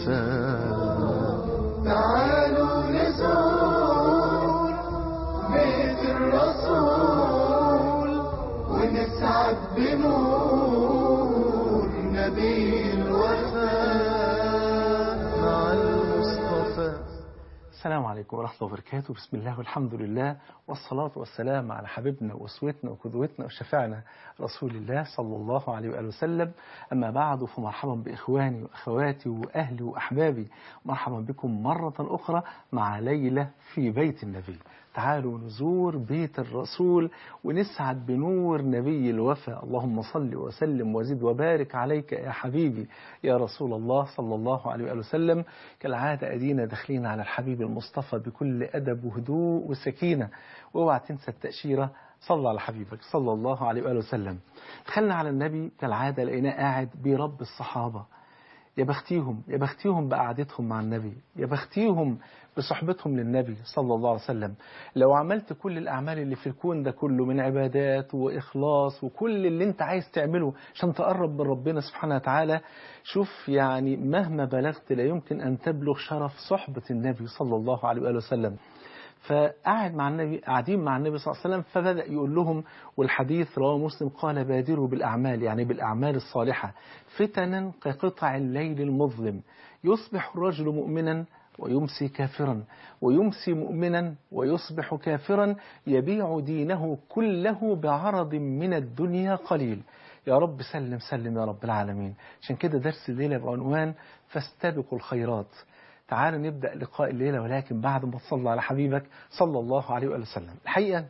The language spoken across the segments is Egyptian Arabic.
الوفاء تعالوا نزور بيت الرسول ونسعد بنور نبي الوفاء مع المصطفى السلام عليكم ورحمة الله وبركاته بسم الله والحمد لله والصلاة والسلام على حبيبنا وأسوتنا وقدوتنا وشفعنا رسول الله صلى الله عليه وآله وسلم أما بعد فمرحبا بإخواني وأخواتي وأهلي وأحبابي مرحبا بكم مرة أخرى مع ليلة في بيت النبي تعالوا نزور بيت الرسول ونسعد بنور نبي الوفا اللهم صل وسلم وزد وبارك عليك يا حبيبي يا رسول الله صلى الله عليه وآله وسلم كالعادة أدينا داخلين على الحبيب المصطفى بكل أدب وهدوء وسكينة واوعى تنسى التأشيرة صلى على حبيبك صلى الله عليه وآله وسلم دخلنا على النبي كالعادة لقيناه قاعد بيرب الصحابة يا بختيهم يا بختيهم بقعدتهم مع النبي يا بختيهم بصحبتهم للنبي صلى الله عليه وسلم لو عملت كل الأعمال اللي في الكون ده كله من عبادات وإخلاص وكل اللي انت عايز تعمله عشان تقرب من ربنا سبحانه وتعالى شوف يعني مهما بلغت لا يمكن أن تبلغ شرف صحبة النبي صلى الله عليه وآله وسلم فقعد مع النبي قاعدين مع النبي صلى الله عليه وسلم فبدأ يقول لهم والحديث رواه مسلم قال بادروا بالأعمال يعني بالأعمال الصالحة فتنا كقطع الليل المظلم يصبح الرجل مؤمنا ويمسي كافرا ويمسي مؤمنا ويصبح كافرا يبيع دينه كله بعرض من الدنيا قليل يا رب سلم سلم يا رب العالمين عشان كده درس الليلة بعنوان فاستبقوا الخيرات تعالوا نبدأ لقاء الليلة ولكن بعد ما تصلى على حبيبك صلى الله عليه وآله وسلم الحقيقة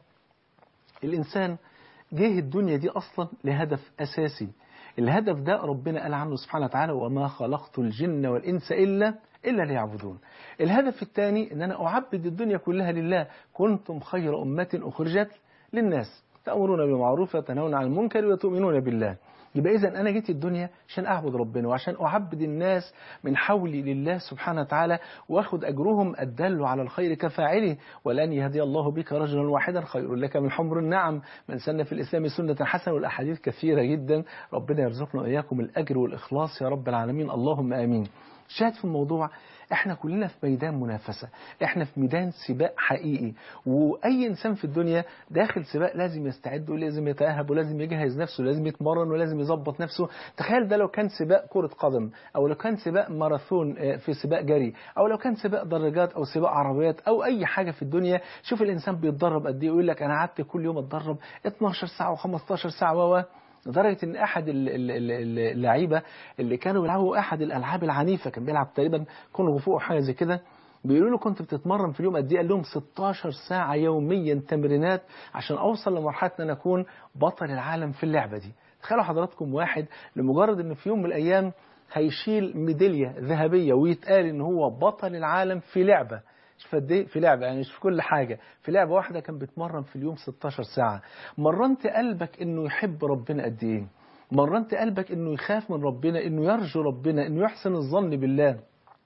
الإنسان جه الدنيا دي أصلا لهدف أساسي الهدف ده ربنا قال عنه سبحانه وتعالى وما خلقت الجن والإنس إلا إلا ليعبدون الهدف الثاني أن أنا أعبد الدنيا كلها لله كنتم خير أمة أخرجت للناس تأمرون بالمعروف وتنهون عن المنكر وتؤمنون بالله يبقى إذا أنا جيت الدنيا عشان أعبد ربنا وعشان أعبد الناس من حولي لله سبحانه وتعالى وأخذ أجرهم الدل على الخير كفاعله ولن يهدي الله بك رجلا واحدا خير لك من حمر النعم من سن في الإسلام سنة حسنة والأحاديث كثيرة جدا ربنا يرزقنا وإياكم الأجر والإخلاص يا رب العالمين اللهم آمين شاهد في الموضوع احنا كلنا في ميدان منافسة احنا في ميدان سباق حقيقي واي انسان في الدنيا داخل سباق لازم يستعد ولازم يتأهب ولازم يجهز نفسه ولازم يتمرن ولازم يظبط نفسه تخيل ده لو كان سباق كرة قدم او لو كان سباق ماراثون اه، في سباق جري او لو كان سباق دراجات او سباق عربيات او اي حاجة في الدنيا شوف الانسان بيتدرب قد ايه يقول لك انا قعدت كل يوم اتدرب 12 ساعة و15 ساعة و لدرجة ان احد ال- ال- ال- اللعيبة اللي كانوا بيلعبوا احد الالعاب العنيفة كان بيلعب تقريبا كونغ فو او حاجة زي كده بيقولوا له كنت بتتمرن في اليوم قد ايه قال لهم 16 ساعة يوميا تمرينات عشان اوصل لمرحلة ان انا اكون بطل العالم في اللعبة دي تخيلوا حضراتكم واحد لمجرد ان في يوم من الايام هيشيل ميدالية ذهبية ويتقال ان هو بطل العالم في لعبة شوف قد ايه في لعبة يعني مش في كل حاجة في لعبة واحدة كان بيتمرن في اليوم 16 ساعة مرنت قلبك انه يحب ربنا قد ايه مرنت قلبك انه يخاف من ربنا انه يرجو ربنا انه يحسن الظن بالله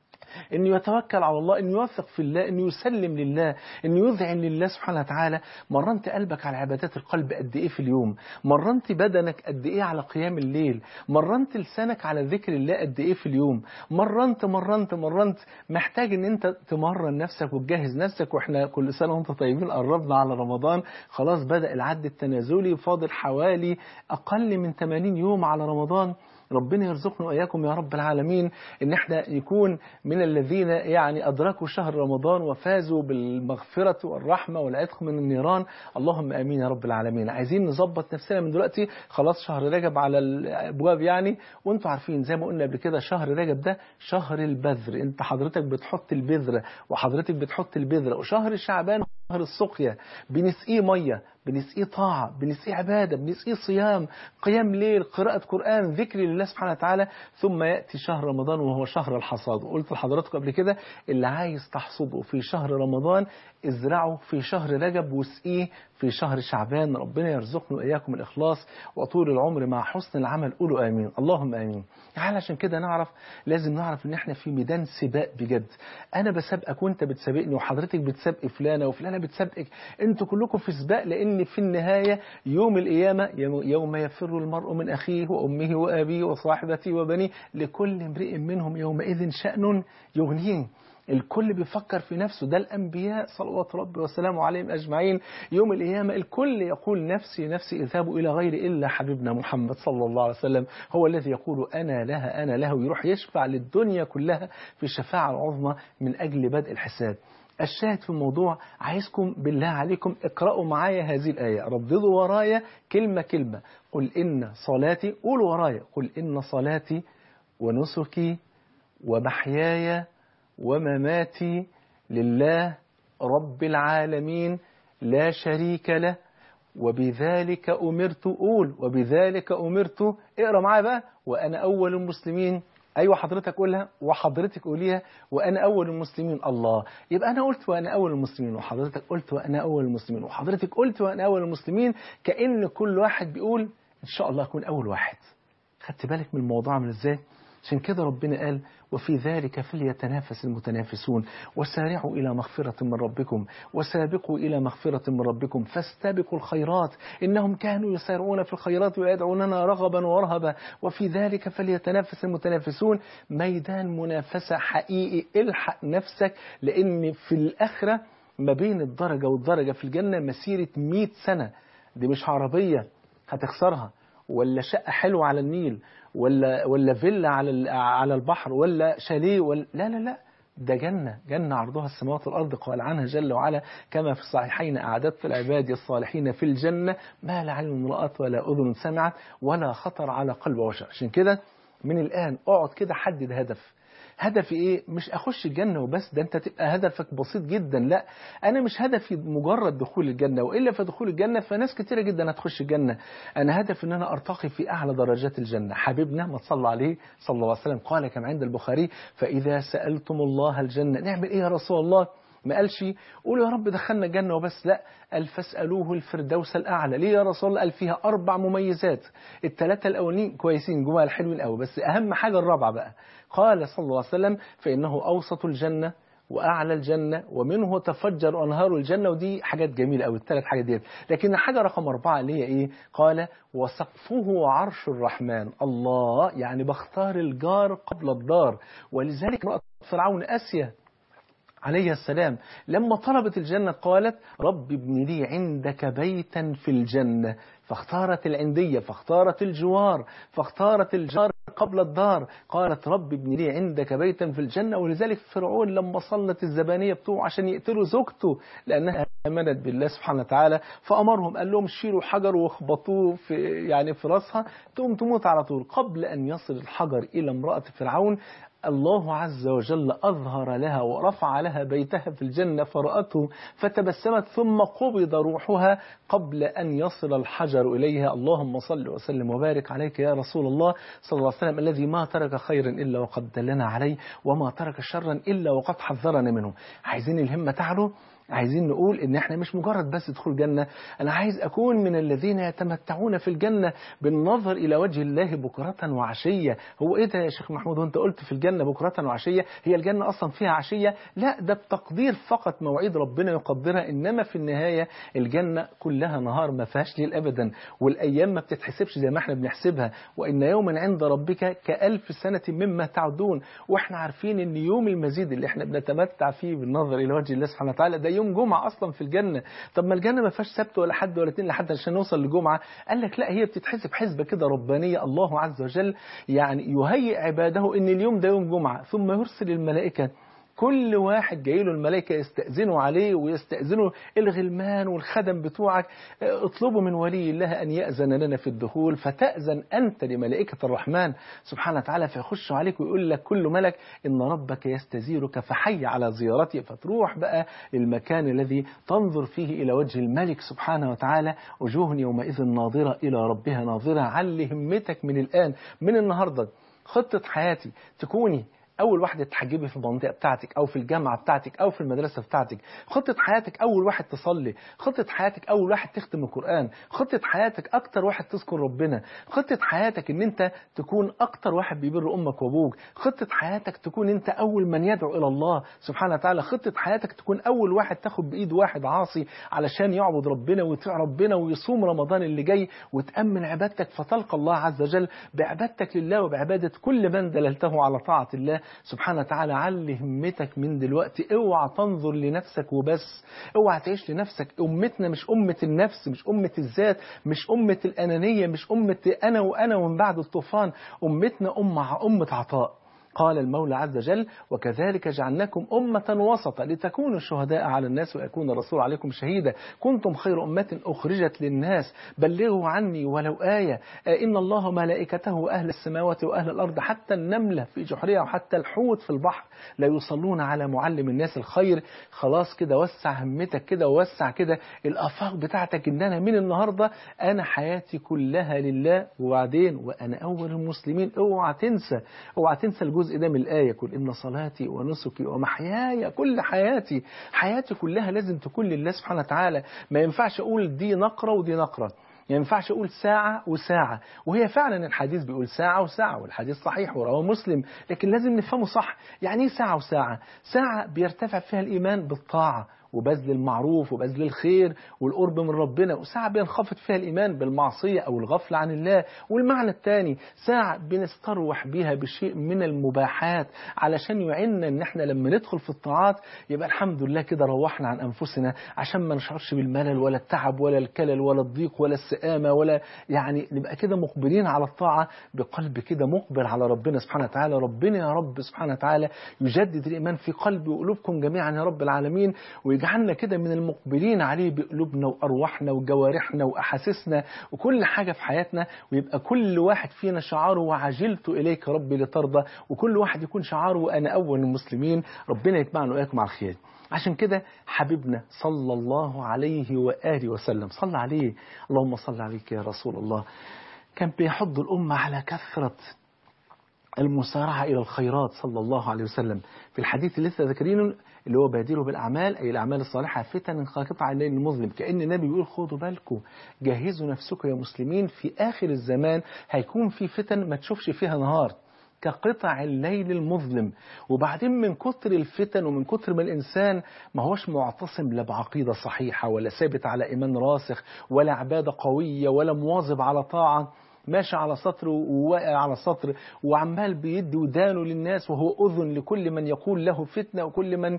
انه يتوكل على الله انه يوثق في الله انه يسلم لله انه يذعن لله سبحانه وتعالى مرنت قلبك على عبادات القلب قد ايه في اليوم مرنت بدنك قد ايه على قيام الليل مرنت لسانك على ذكر الله قد ايه في اليوم مرنت مرنت مرنت محتاج ان انت تمرن نفسك وتجهز نفسك واحنا كل سنه وانت طيبين قربنا على رمضان خلاص بدا العد التنازلي فاضل حوالي اقل من 80 يوم على رمضان ربنا يرزقنا وإياكم يا رب العالمين إن احنا يكون من الذين يعني أدركوا شهر رمضان وفازوا بالمغفرة والرحمة والعتق من النيران اللهم آمين يا رب العالمين عايزين نظبط نفسنا من دلوقتي خلاص شهر رجب على الأبواب يعني وانتوا عارفين زي ما قلنا قبل كده شهر رجب ده شهر البذر انت حضرتك بتحط البذرة وحضرتك بتحط البذرة وشهر شعبان شهر السقيا بنسقيه مية بنسقيه طاعة بنسقيه عبادة بنسقيه صيام قيام ليل قراءة قرآن ذكر لله سبحانه وتعالى ثم يأتي شهر رمضان وهو شهر الحصاد وقلت لحضراتكم قبل كده اللي عايز تحصده في شهر رمضان ازرعه في شهر رجب واسقيه في شهر شعبان ربنا يرزقنا وإياكم الإخلاص وطول العمر مع حسن العمل قولوا آمين اللهم آمين يعني عشان كده نعرف لازم نعرف ان احنا في ميدان سباق بجد انا بسابقك وانت بتسابقني وحضرتك بتسابق فلانه وفلانه بتسابقك انتوا كلكم في سباق لان لأن في النهاية يوم القيامة يوم يفر المرء من أخيه وأمه وأبيه وصاحبته وبنيه لكل امرئ منهم يومئذ شأن يغنيه الكل بيفكر في نفسه ده الأنبياء صلوات ربي وسلامه عليهم أجمعين يوم القيامة الكل يقول نفسي نفسي اذهبوا إلى غير إلا حبيبنا محمد صلى الله عليه وسلم هو الذي يقول أنا لها أنا له ويروح يشفع للدنيا كلها في الشفاعة العظمى من أجل بدء الحساب الشاهد في الموضوع عايزكم بالله عليكم اقرأوا معايا هذه الآية رددوا ورايا كلمة كلمة قل إن صلاتي قولوا ورايا قل إن صلاتي ونسكي ومحياي ومماتي لله رب العالمين لا شريك له وبذلك أمرت أقول وبذلك أمرت اقرأ معايا بقى وأنا أول المسلمين أيوة حضرتك قولها وحضرتك قوليها وأنا أول المسلمين الله يبقى أنا قلت وأنا أول المسلمين وحضرتك قلت وأنا أول المسلمين وحضرتك قلت وأنا أول المسلمين كأن كل واحد بيقول إن شاء الله أكون أول واحد خدت بالك من الموضوع عامل إزاي عشان كده ربنا قال وفي ذلك فليتنافس المتنافسون وسارعوا إلى مغفرة من ربكم وسابقوا إلى مغفرة من ربكم فاستبقوا الخيرات إنهم كانوا يسارعون في الخيرات ويدعوننا رغبا ورهبا وفي ذلك فليتنافس المتنافسون ميدان منافسة حقيقي الحق نفسك لأن في الآخرة ما بين الدرجة والدرجة في الجنة مسيرة 100 سنة دي مش عربية هتخسرها ولا شقة حلوة على النيل ولا ولا فيلا على على البحر ولا شاليه ولا لا لا لا ده جنة جنة عرضها السماوات والأرض قال عنها جل وعلا كما في الصحيحين أعددت العباد الصالحين في الجنة ما لا عين رأت ولا أذن سمعت ولا خطر على قلب بشر عشان كده من الآن اقعد كده حدد هدف هدفي ايه مش اخش الجنة وبس ده انت تبقى هدفك بسيط جدا لا انا مش هدفي مجرد دخول الجنة والا فدخول الجنة فناس كتيرة جدا هتخش الجنة انا هدفي ان انا ارتقي في اعلى درجات الجنة حبيبنا ما صلى عليه صلى الله عليه وسلم قال كما عند البخاري فاذا سألتم الله الجنة نعمل ايه يا رسول الله ما قالش قولوا يا رب دخلنا الجنة وبس لا قال فاسألوه الفردوس الأعلى ليه يا رسول الله قال فيها أربع مميزات الثلاثة الأولين كويسين جمال حلوين قوي بس أهم حاجة الرابعة بقى قال صلى الله عليه وسلم فإنه أوسط الجنة وأعلى الجنة ومنه تفجر أنهار الجنة ودي حاجات جميلة أوي الثلاث حاجات ديت لكن حاجة رقم أربعة اللي هي إيه قال وسقفه عرش الرحمن الله يعني بختار الجار قبل الدار ولذلك امرأة فرعون أسيا عليه السلام لما طلبت الجنة قالت رب ابن لي عندك بيتا في الجنة فاختارت العندية فاختارت الجوار فاختارت الجار قبل الدار قالت رب ابن لي عندك بيتا في الجنة ولذلك فرعون لما صلت الزبانية بتوعه عشان يقتلوا زوجته لأنها آمنت بالله سبحانه وتعالى فأمرهم قال لهم شيلوا حجر واخبطوه في يعني في راسها تقوم تموت على طول قبل أن يصل الحجر إلى امرأة فرعون الله عز وجل أظهر لها ورفع لها بيتها في الجنة فرأته فتبسمت ثم قبض روحها قبل أن يصل الحجر إليها اللهم صل وسلم وبارك عليك يا رسول الله صلى الله عليه وسلم الذي ما ترك خيرا إلا وقد دلنا عليه وما ترك شرا إلا وقد حذرنا منه عايزين الهمة تعلو عايزين نقول ان احنا مش مجرد بس دخول الجنة انا عايز اكون من الذين يتمتعون في الجنة بالنظر الى وجه الله بكرة وعشية هو ايه ده يا شيخ محمود وانت قلت في الجنة بكرة وعشية هي الجنة اصلا فيها عشية لا ده بتقدير فقط مواعيد ربنا يقدرها انما في النهاية الجنة كلها نهار ما فيهاش ليل ابدا والايام ما بتتحسبش زي ما احنا بنحسبها وان يوما عند ربك كألف سنة مما تعدون واحنا عارفين ان يوم المزيد اللي احنا بنتمتع فيه بالنظر الى وجه الله سبحانه وتعالى ده يوم جمعة أصلا في الجنة طب ما الجنة ما فيهاش سبت ولا حد ولا اتنين لحد عشان نوصل لجمعة قال لك لا هي بتتحسب حسبة كده ربانية الله عز وجل يعني يهيئ عباده ان اليوم ده يوم جمعة ثم يرسل الملائكة كل واحد جاي له الملائكة يستأذنوا عليه ويستأذنوا الغلمان والخدم بتوعك اطلبوا من ولي الله أن يأذن لنا في الدخول فتأذن أنت لملائكة الرحمن سبحانه وتعالى فيخشوا عليك ويقول لك كل ملك إن ربك يستزيرك فحي على زيارته فتروح بقى للمكان الذي تنظر فيه إلى وجه الملك سبحانه وتعالى وجوه يومئذ ناظرة إلى ربها ناظرة علي همتك من الآن من النهاردة خطة حياتي تكوني اول واحده تحجبي في المنطقه بتاعتك او في الجامعه بتاعتك او في المدرسه بتاعتك خطه حياتك اول واحد تصلي خطه حياتك اول واحد تختم القران خطه حياتك اكتر واحد تذكر ربنا خطه حياتك ان انت تكون اكتر واحد بيبر امك وابوك خطه حياتك تكون انت اول من يدعو الى الله سبحانه وتعالى خطه حياتك تكون اول واحد تاخد بايد واحد عاصي علشان يعبد ربنا ويطيع ربنا ويصوم رمضان اللي جاي وتامن عبادتك فتلقى الله عز وجل بعبادتك لله وبعباده كل من دللته على طاعه الله سبحانه وتعالى علي همتك من دلوقتي اوعى تنظر لنفسك وبس اوعى تعيش لنفسك امتنا مش امه النفس مش امه الذات مش امه الانانيه مش امه انا وانا ومن بعد الطوفان امتنا امه امه عطاء قال المولى عز وجل وكذلك جعلناكم أمة وسطا لتكونوا شهداء على الناس ويكون الرسول عليكم شهيدا كنتم خير أمة أخرجت للناس بلغوا عني ولو آية إن الله ملائكته أهل السماوات وأهل الأرض حتى النملة في جحرها وحتى الحوت في البحر لا يصلون على معلم الناس الخير خلاص كده وسع همتك كده ووسع كده الآفاق بتاعتك إن أنا من النهاردة أنا حياتي كلها لله وبعدين وأنا أول المسلمين اوعى تنسى اوعى تنسى الجزء ده من الآية قل إن صلاتي ونسكي ومحياي كل حياتي حياتي كلها لازم تكون لله سبحانه وتعالى ما ينفعش أقول دي نقرة ودي نقرة ما ينفعش أقول ساعة وساعة وهي فعلا الحديث بيقول ساعة وساعة والحديث صحيح ورواه مسلم لكن لازم نفهمه صح يعني ايه ساعة وساعة ساعة بيرتفع فيها الإيمان بالطاعة وبذل المعروف وبذل الخير والقرب من ربنا وساعة بينخفض فيها الإيمان بالمعصية أو الغفلة عن الله والمعنى الثاني ساعة بنستروح بيها بشيء من المباحات علشان يعيننا إن إحنا لما ندخل في الطاعات يبقى الحمد لله كده روحنا عن أنفسنا عشان ما نشعرش بالملل ولا التعب ولا الكلل ولا الضيق ولا السآمة ولا يعني نبقى كده مقبلين على الطاعة بقلب كده مقبل على ربنا سبحانه وتعالى ربنا يا رب سبحانه وتعالى يجدد الإيمان في قلبي وقلوبكم جميعا يا رب العالمين ويجعلنا كده من المقبلين عليه بقلوبنا وأرواحنا وجوارحنا وأحاسيسنا وكل حاجة في حياتنا ويبقى كل واحد فينا شعاره وعجلت إليك ربي لترضى وكل واحد يكون شعاره وأنا أول المسلمين ربنا يجمعنا وإياكم على الخير عشان كده حبيبنا صلى الله عليه وآله وسلم صلى عليه اللهم صل عليك يا رسول الله كان بيحض الأمة على كثرة المسارعة إلى الخيرات صلى الله عليه وسلم في الحديث اللي لسه ذاكرينه اللي هو بادروا بالأعمال أي الأعمال الصالحة فتن كقطع الليل المظلم كأن النبي بيقول خدوا بالكم جهزوا نفسكم يا مسلمين في آخر الزمان هيكون في فتن ما تشوفش فيها نهار كقطع الليل المظلم وبعدين من كتر الفتن ومن كتر ما الإنسان ما هوش معتصم لا بعقيدة صحيحة ولا ثابت على إيمان راسخ ولا عبادة قوية ولا مواظب على طاعة ماشي على سطر وواقع على سطر وعمال بيدي ودانه للناس وهو أذن لكل من يقول له فتنة وكل من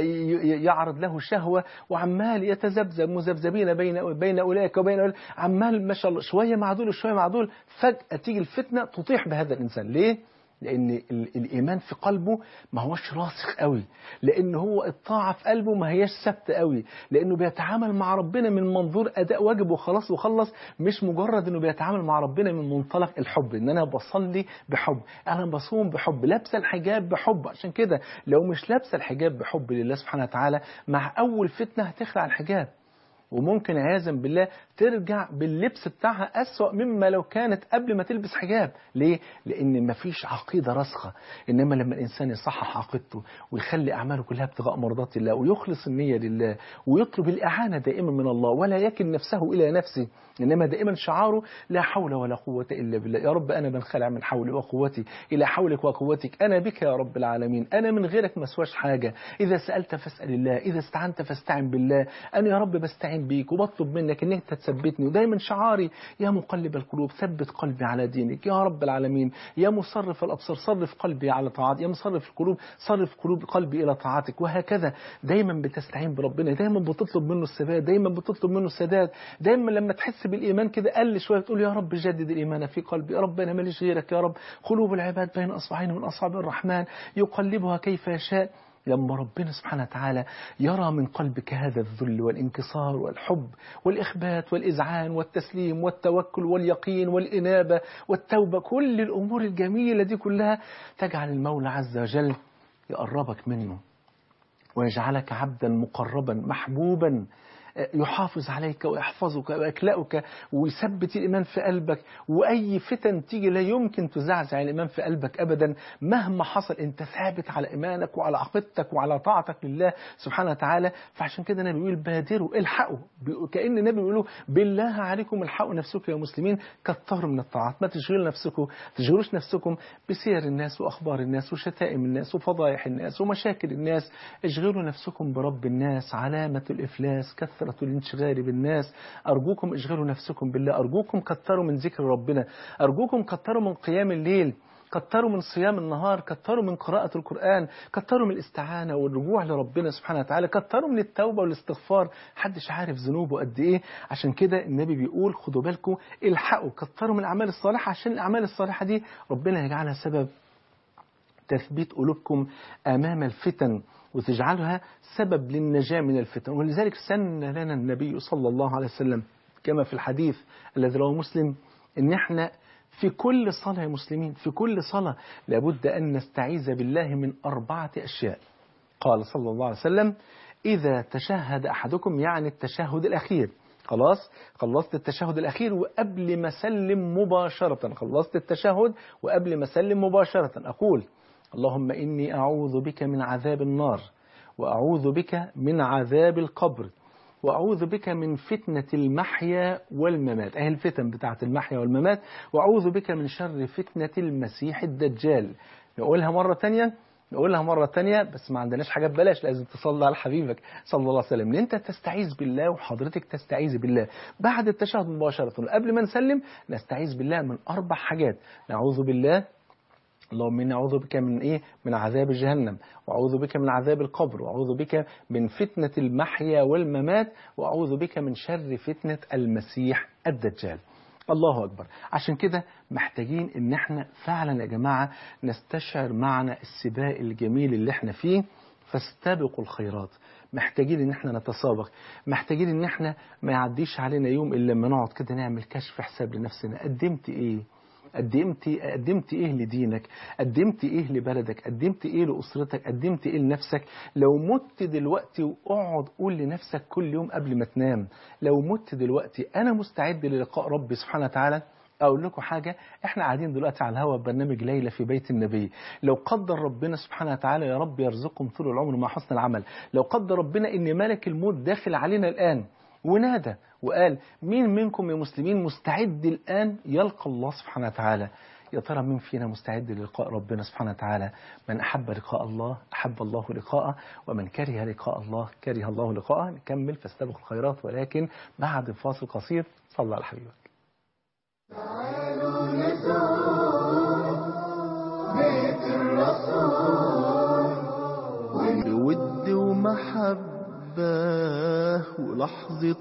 يعرض له شهوة وعمال يتذبذب مذبذبين بين بين أولئك وبين أولئك عمال ما شاء الله شوية مع دول وشوية مع دول فجأة تيجي الفتنة تطيح بهذا الإنسان ليه؟ لأن الإيمان في قلبه ما هوش راسخ قوي لأن هو الطاعة في قلبه ما هيش ثابتة قوي لأنه بيتعامل مع ربنا من منظور أداء واجب وخلاص وخلص مش مجرد أنه بيتعامل مع ربنا من منطلق الحب إن أنا بصلي بحب أنا بصوم بحب لابسة الحجاب بحب عشان كده لو مش لابسة الحجاب بحب لله سبحانه وتعالى مع أول فتنة هتخلع الحجاب وممكن عياذا بالله ترجع باللبس بتاعها أسوأ مما لو كانت قبل ما تلبس حجاب ليه؟ لأن مفيش عقيدة راسخة إنما لما الإنسان يصحح عقيدته ويخلي أعماله كلها ابتغاء مرضات الله ويخلص النية لله ويطلب الإعانة دائما من الله ولا يكن نفسه إلى نفسه إنما دائما شعاره لا حول ولا قوة إلا بالله يا رب أنا بنخلع من حولي وقوتي إلى حولك وقوتك أنا بك يا رب العالمين أنا من غيرك ما اسواش حاجة إذا سألت فاسأل الله إذا استعنت فاستعن بالله أنا يا رب بستعين بيك وبطلب منك إن أنت تثبتني ودايما شعاري يا مقلب القلوب ثبت قلبي على دينك يا رب العالمين يا مصرف الأبصار صرف قلبي على طاعتك يا مصرف القلوب صرف قلوب قلبي إلى طاعتك وهكذا دايما بتستعين بربنا دايما بتطلب منه الثبات دايما بتطلب منه السداد دايما لما تحس بالإيمان كده قل شوية تقول يا رب جدد الإيمان في قلبي يا رب أنا ماليش غيرك يا رب قلوب العباد بين أصبعين من أصابع الرحمن يقلبها كيف يشاء لما ربنا سبحانه وتعالى يرى من قلبك هذا الذل والانكسار والحب والإخبات والإذعان والتسليم والتوكل واليقين والإنابة والتوبة كل الأمور الجميلة دي كلها تجعل المولى عز وجل يقربك منه ويجعلك عبدا مقربا محبوبا يحافظ عليك ويحفظك ويكلأك ويثبت الإيمان في قلبك وأي فتن تيجي لا يمكن تزعزع الإيمان في قلبك أبدا مهما حصل أنت ثابت على إيمانك وعلى عقيدتك وعلى طاعتك لله سبحانه وتعالى فعشان كده النبي بيقول بادروا الحقوا كأن النبي بيقولوا بالله عليكم الحقوا نفسكم يا مسلمين كتروا من الطاعات ما تشغلوا نفسكم تشغلوش نفسكم بسير الناس وأخبار الناس وشتائم الناس وفضائح الناس ومشاكل الناس اشغلوا نفسكم برب الناس علامة الإفلاس كثرة الانشغال بالناس أرجوكم اشغلوا نفسكم بالله أرجوكم كتروا من ذكر ربنا أرجوكم كتروا من قيام الليل كتروا من صيام النهار كتروا من قراءة القرآن كتروا من الاستعانة والرجوع لربنا سبحانه وتعالى كتروا من التوبة والاستغفار محدش عارف ذنوبه قد ايه عشان كده النبي بيقول خدوا بالكم الحقوا كتروا من الأعمال الصالحة عشان الأعمال الصالحة دي ربنا يجعلها سبب تثبيت قلوبكم أمام الفتن وتجعلها سبب للنجاة من الفتن ولذلك سن لنا النبي صلى الله عليه وسلم كما في الحديث الذي رواه مسلم ان احنا في كل صلاة يا مسلمين في كل صلاة لابد أن نستعيذ بالله من أربعة أشياء قال صلى الله عليه وسلم إذا تشهد أحدكم يعني التشهد الأخير خلاص خلصت التشهد الأخير وقبل ما سلم مباشرة خلصت التشهد وقبل ما سلم مباشرة أقول اللهم إني أعوذ بك من عذاب النار وأعوذ بك من عذاب القبر وأعوذ بك من فتنة المحيا والممات أهي الفتن بتاعة المحيا والممات وأعوذ بك من شر فتنة المسيح الدجال نقولها مرة تانية نقولها مرة تانية بس ما عندناش حاجة ببلاش لازم تصلي على حبيبك صلى الله عليه وسلم انت تستعيذ بالله وحضرتك تستعيذ بالله بعد التشهد مباشرة قبل ما نسلم نستعيذ بالله من أربع حاجات نعوذ بالله اللهم إني أعوذ بك من إيه؟ من عذاب جهنم وأعوذ بك من عذاب القبر وأعوذ بك من فتنة المحيا والممات وأعوذ بك من شر فتنة المسيح الدجال الله أكبر عشان كده محتاجين إن احنا فعلا يا جماعة نستشعر معنى السباق الجميل اللي احنا فيه فاستبقوا الخيرات محتاجين ان احنا نتسابق محتاجين ان احنا ما يعديش علينا يوم الا لما نقعد كده نعمل كشف حساب لنفسنا قدمت ايه قدمت قدمت ايه لدينك قدمت ايه لبلدك قدمت ايه لاسرتك قدمت ايه لنفسك لو مت دلوقتي واقعد قول لنفسك كل يوم قبل ما تنام لو مت دلوقتي انا مستعد للقاء ربي سبحانه وتعالى اقول لكم حاجه احنا قاعدين دلوقتي على الهواء برنامج ليله في بيت النبي لو قدر ربنا سبحانه وتعالى يا رب يرزقكم طول العمر مع حسن العمل لو قدر ربنا ان ملك الموت داخل علينا الان ونادى وقال مين منكم يا مسلمين مستعد الآن يلقى الله سبحانه وتعالى يا ترى مين فينا مستعد للقاء ربنا سبحانه وتعالى من أحب لقاء الله أحب الله لقاءه ومن كره لقاء الله كره الله لقاءه نكمل فاستبقوا الخيرات ولكن بعد فاصل قصير صلى على حبيبك تعالوا نزور بيت الرسول بود ومحبة ولحظة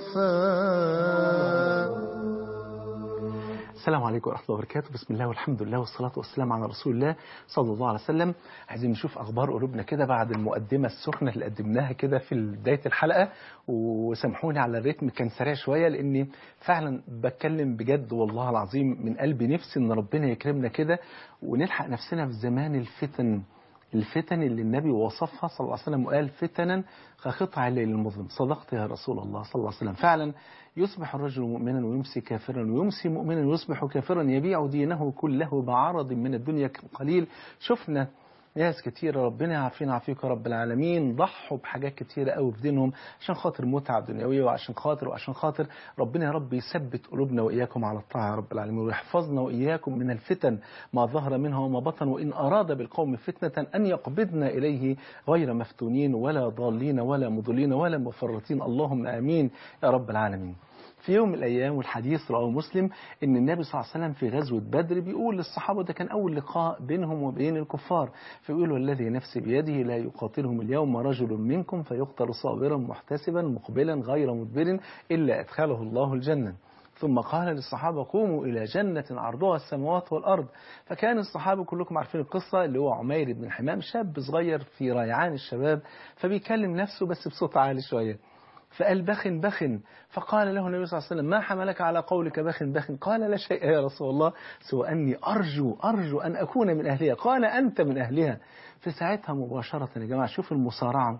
صفاء السلام عليكم ورحمة الله وبركاته بسم الله والحمد لله والصلاة والسلام على رسول الله صلى الله عليه وسلم عايزين نشوف أخبار قلوبنا كده بعد المقدمة السخنة اللي قدمناها كده في بداية الحلقة وسامحوني على الريتم كان سريع شوية لأني فعلا بتكلم بجد والله العظيم من قلبي نفسي إن ربنا يكرمنا كده ونلحق نفسنا في زمان الفتن الفتن اللي النبي وصفها صلى الله عليه وسلم وقال فتنا كقطع الليل المظلم صدقت يا رسول الله صلى الله عليه وسلم فعلا يصبح الرجل مؤمنا ويمسي كافرا ويمسي مؤمنا ويصبح كافرا يبيع دينه كله بعرض من الدنيا قليل شفنا ناس كتيرة ربنا يعافينا يعافيك يا رب العالمين ضحوا بحاجات كتيرة قوي في دينهم عشان خاطر متعة دنيوية وعشان خاطر وعشان خاطر ربنا يا رب يثبت قلوبنا وإياكم على الطاعة يا رب العالمين ويحفظنا وإياكم من الفتن ما ظهر منها وما بطن وإن أراد بالقوم فتنة أن يقبضنا إليه غير مفتونين ولا ضالين ولا مضلين ولا مفرطين اللهم آمين يا رب العالمين في يوم من الأيام والحديث رواه مسلم إن النبي صلى الله عليه وسلم في غزوة بدر بيقول للصحابة ده كان أول لقاء بينهم وبين الكفار فيقول والذي نفسي بيده لا يقاتلهم اليوم رجل منكم فيقتل صابرا محتسبا مقبلا غير مدبر إلا أدخله الله الجنة ثم قال للصحابة قوموا إلى جنة عرضها السماوات والأرض فكان الصحابة كلكم عارفين القصة اللي هو عمير بن حمام شاب صغير في ريعان الشباب فبيكلم نفسه بس بصوت عالي شوية فقال بخ بخ فقال له النبي صلى الله عليه وسلم ما حملك على قولك بخ بخ قال لا شيء يا رسول الله سوى أني أرجو أرجو أن أكون من أهلها قال أنت من أهلها في ساعتها مباشرة يا جماعة شوف المصارعة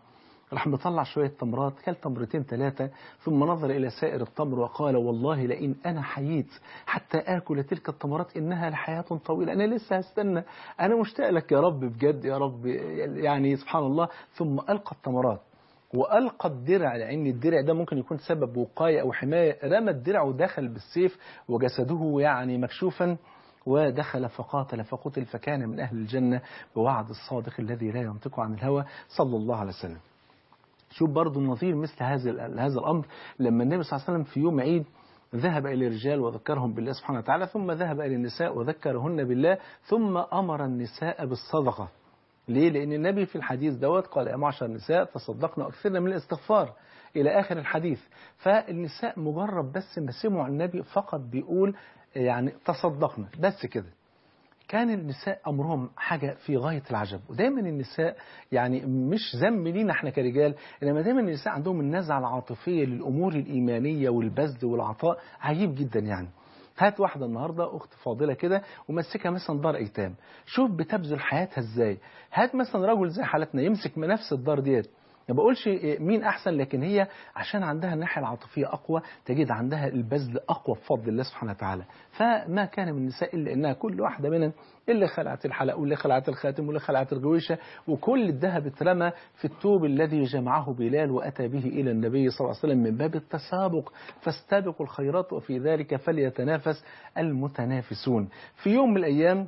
راح مطلع شوية تمرات كل تمرتين ثلاثة ثم نظر إلى سائر التمر وقال والله لئن أنا حييت حتى آكل تلك التمرات إنها لحياة طويلة أنا لسه هستنى أنا مشتاق لك يا رب بجد يا رب يعني سبحان الله ثم ألقى التمرات وألقى الدرع لأن الدرع ده ممكن يكون سبب وقاية أو حماية رمى الدرع ودخل بالسيف وجسده يعني مكشوفا ودخل فقاتل فقتل فكان من أهل الجنة بوعد الصادق الذي لا ينطق عن الهوى صلى الله عليه وسلم شوف برضو نظير مثل هذا هذا الأمر لما النبي صلى الله عليه وسلم في يوم عيد ذهب إلى الرجال وذكرهم بالله سبحانه وتعالى ثم ذهب إلى النساء وذكرهن بالله ثم أمر النساء بالصدقة ليه؟ لأن النبي في الحديث دوت قال يا معشر النساء تصدقنا وأكثرنا من الاستغفار إلى آخر الحديث فالنساء مجرد بس ما سمعوا النبي فقط بيقول يعني تصدقنا بس كده كان النساء أمرهم حاجة في غاية العجب ودايما النساء يعني مش ذنب لينا احنا كرجال إنما دايما النساء عندهم النزعة العاطفية للأمور الإيمانية والبذل والعطاء عجيب جدا يعني هات واحدة النهاردة أخت فاضلة كده ومسكها مثلا دار أيتام شوف بتبذل حياتها إزاي هات مثلا رجل زي حالتنا يمسك من نفس الدار ديت ما بقولش مين أحسن لكن هي عشان عندها الناحية العاطفية أقوى تجد عندها البذل أقوى بفضل الله سبحانه وتعالى فما كان من النساء إلا إنها كل واحدة منهم اللي خلعت الحلق واللي خلعت الخاتم واللي خلعت الجويشة وكل الذهب اترمى في التوب الذي جمعه بلال وأتى به إلى النبي صلى الله عليه وسلم من باب التسابق فاستبقوا الخيرات وفي ذلك فليتنافس المتنافسون في يوم من الأيام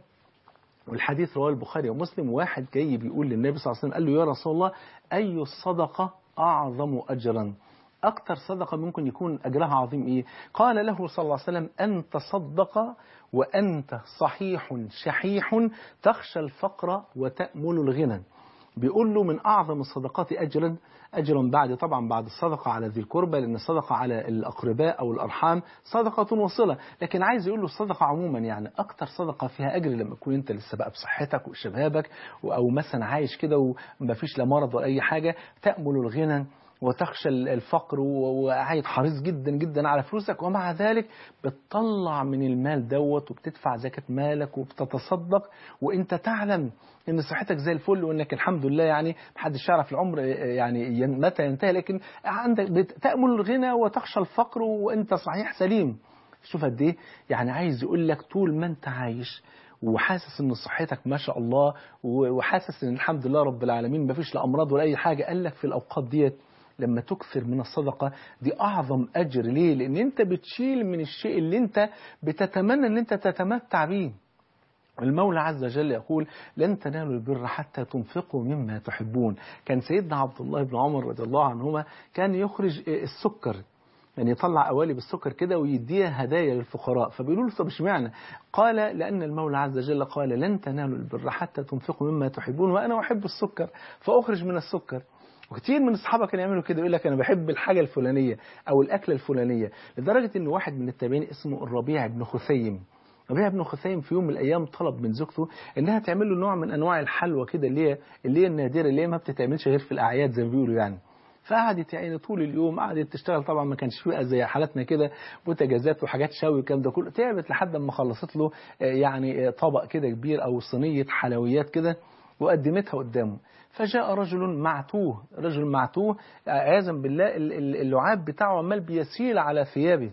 والحديث رواه البخاري ومسلم واحد جاي بيقول للنبي صلى الله عليه وسلم قال له يا رسول الله أي الصدقة أعظم أجرا أكثر صدقة ممكن يكون أجرها عظيم إيه قال له صلى الله عليه وسلم أن تصدق وأنت صحيح شحيح تخشى الفقر وتأمل الغنى بيقول له من أعظم الصدقات أجرا أجرا بعد طبعا بعد الصدقة على ذي القربى لأن الصدقة على الأقرباء أو الأرحام صدقة وصلة لكن عايز يقول له الصدقة عموما يعني أكتر صدقة فيها أجر لما تكون أنت لسه بقى بصحتك وشبابك أو مثلا عايش كده ومفيش لا مرض ولا أي حاجة تأمل الغنى وتخشى الفقر وقاعد حريص جدا جدا على فلوسك ومع ذلك بتطلع من المال دوت وبتدفع زكاة مالك وبتتصدق وانت تعلم ان صحتك زي الفل وانك الحمد لله يعني محدش يعرف العمر يعني متى ينتهي لكن عندك تأمل الغنى وتخشى الفقر وانت صحيح سليم شوف قد ايه يعني عايز يقول لك طول ما انت عايش وحاسس ان صحتك ما شاء الله وحاسس ان الحمد لله رب العالمين ما فيش لا امراض ولا اي حاجه قال لك في الاوقات ديت لما تكثر من الصدقة دي أعظم أجر ليه؟ لأن أنت بتشيل من الشيء اللي أنت بتتمنى أن أنت تتمتع به المولى عز وجل يقول لن تنالوا البر حتى تنفقوا مما تحبون كان سيدنا عبد الله بن عمر رضي الله عنهما كان يخرج السكر يعني يطلع قوالب السكر كده ويديها هدايا للفقراء فبيقولوا له طب اشمعنى؟ قال لأن المولى عز وجل قال لن تنالوا البر حتى تنفقوا مما تحبون وأنا أحب السكر فأخرج من السكر وكتير من الصحابه كانوا يعملوا كده يقول لك انا بحب الحاجه الفلانيه او الاكله الفلانيه لدرجه ان واحد من التابعين اسمه الربيع بن خثيم ربيع بن خثيم في يوم من الايام طلب من زوجته انها تعمل له نوع من انواع الحلوى كده اللي هي اللي هي النادره اللي هي ما بتتعملش غير في الاعياد زي ما بيقولوا يعني فقعدت يعني طول اليوم قعدت تشتغل طبعا ما كانش فيه زي حالتنا كده بوتاجازات وحاجات شوي والكلام ده كله تعبت لحد ما خلصت له يعني طبق كده كبير او صينيه حلويات كده وقدمتها قدامه فجاء رجل معتوه رجل معتوه عياذا بالله اللعاب بتاعه عمال بيسيل على ثيابه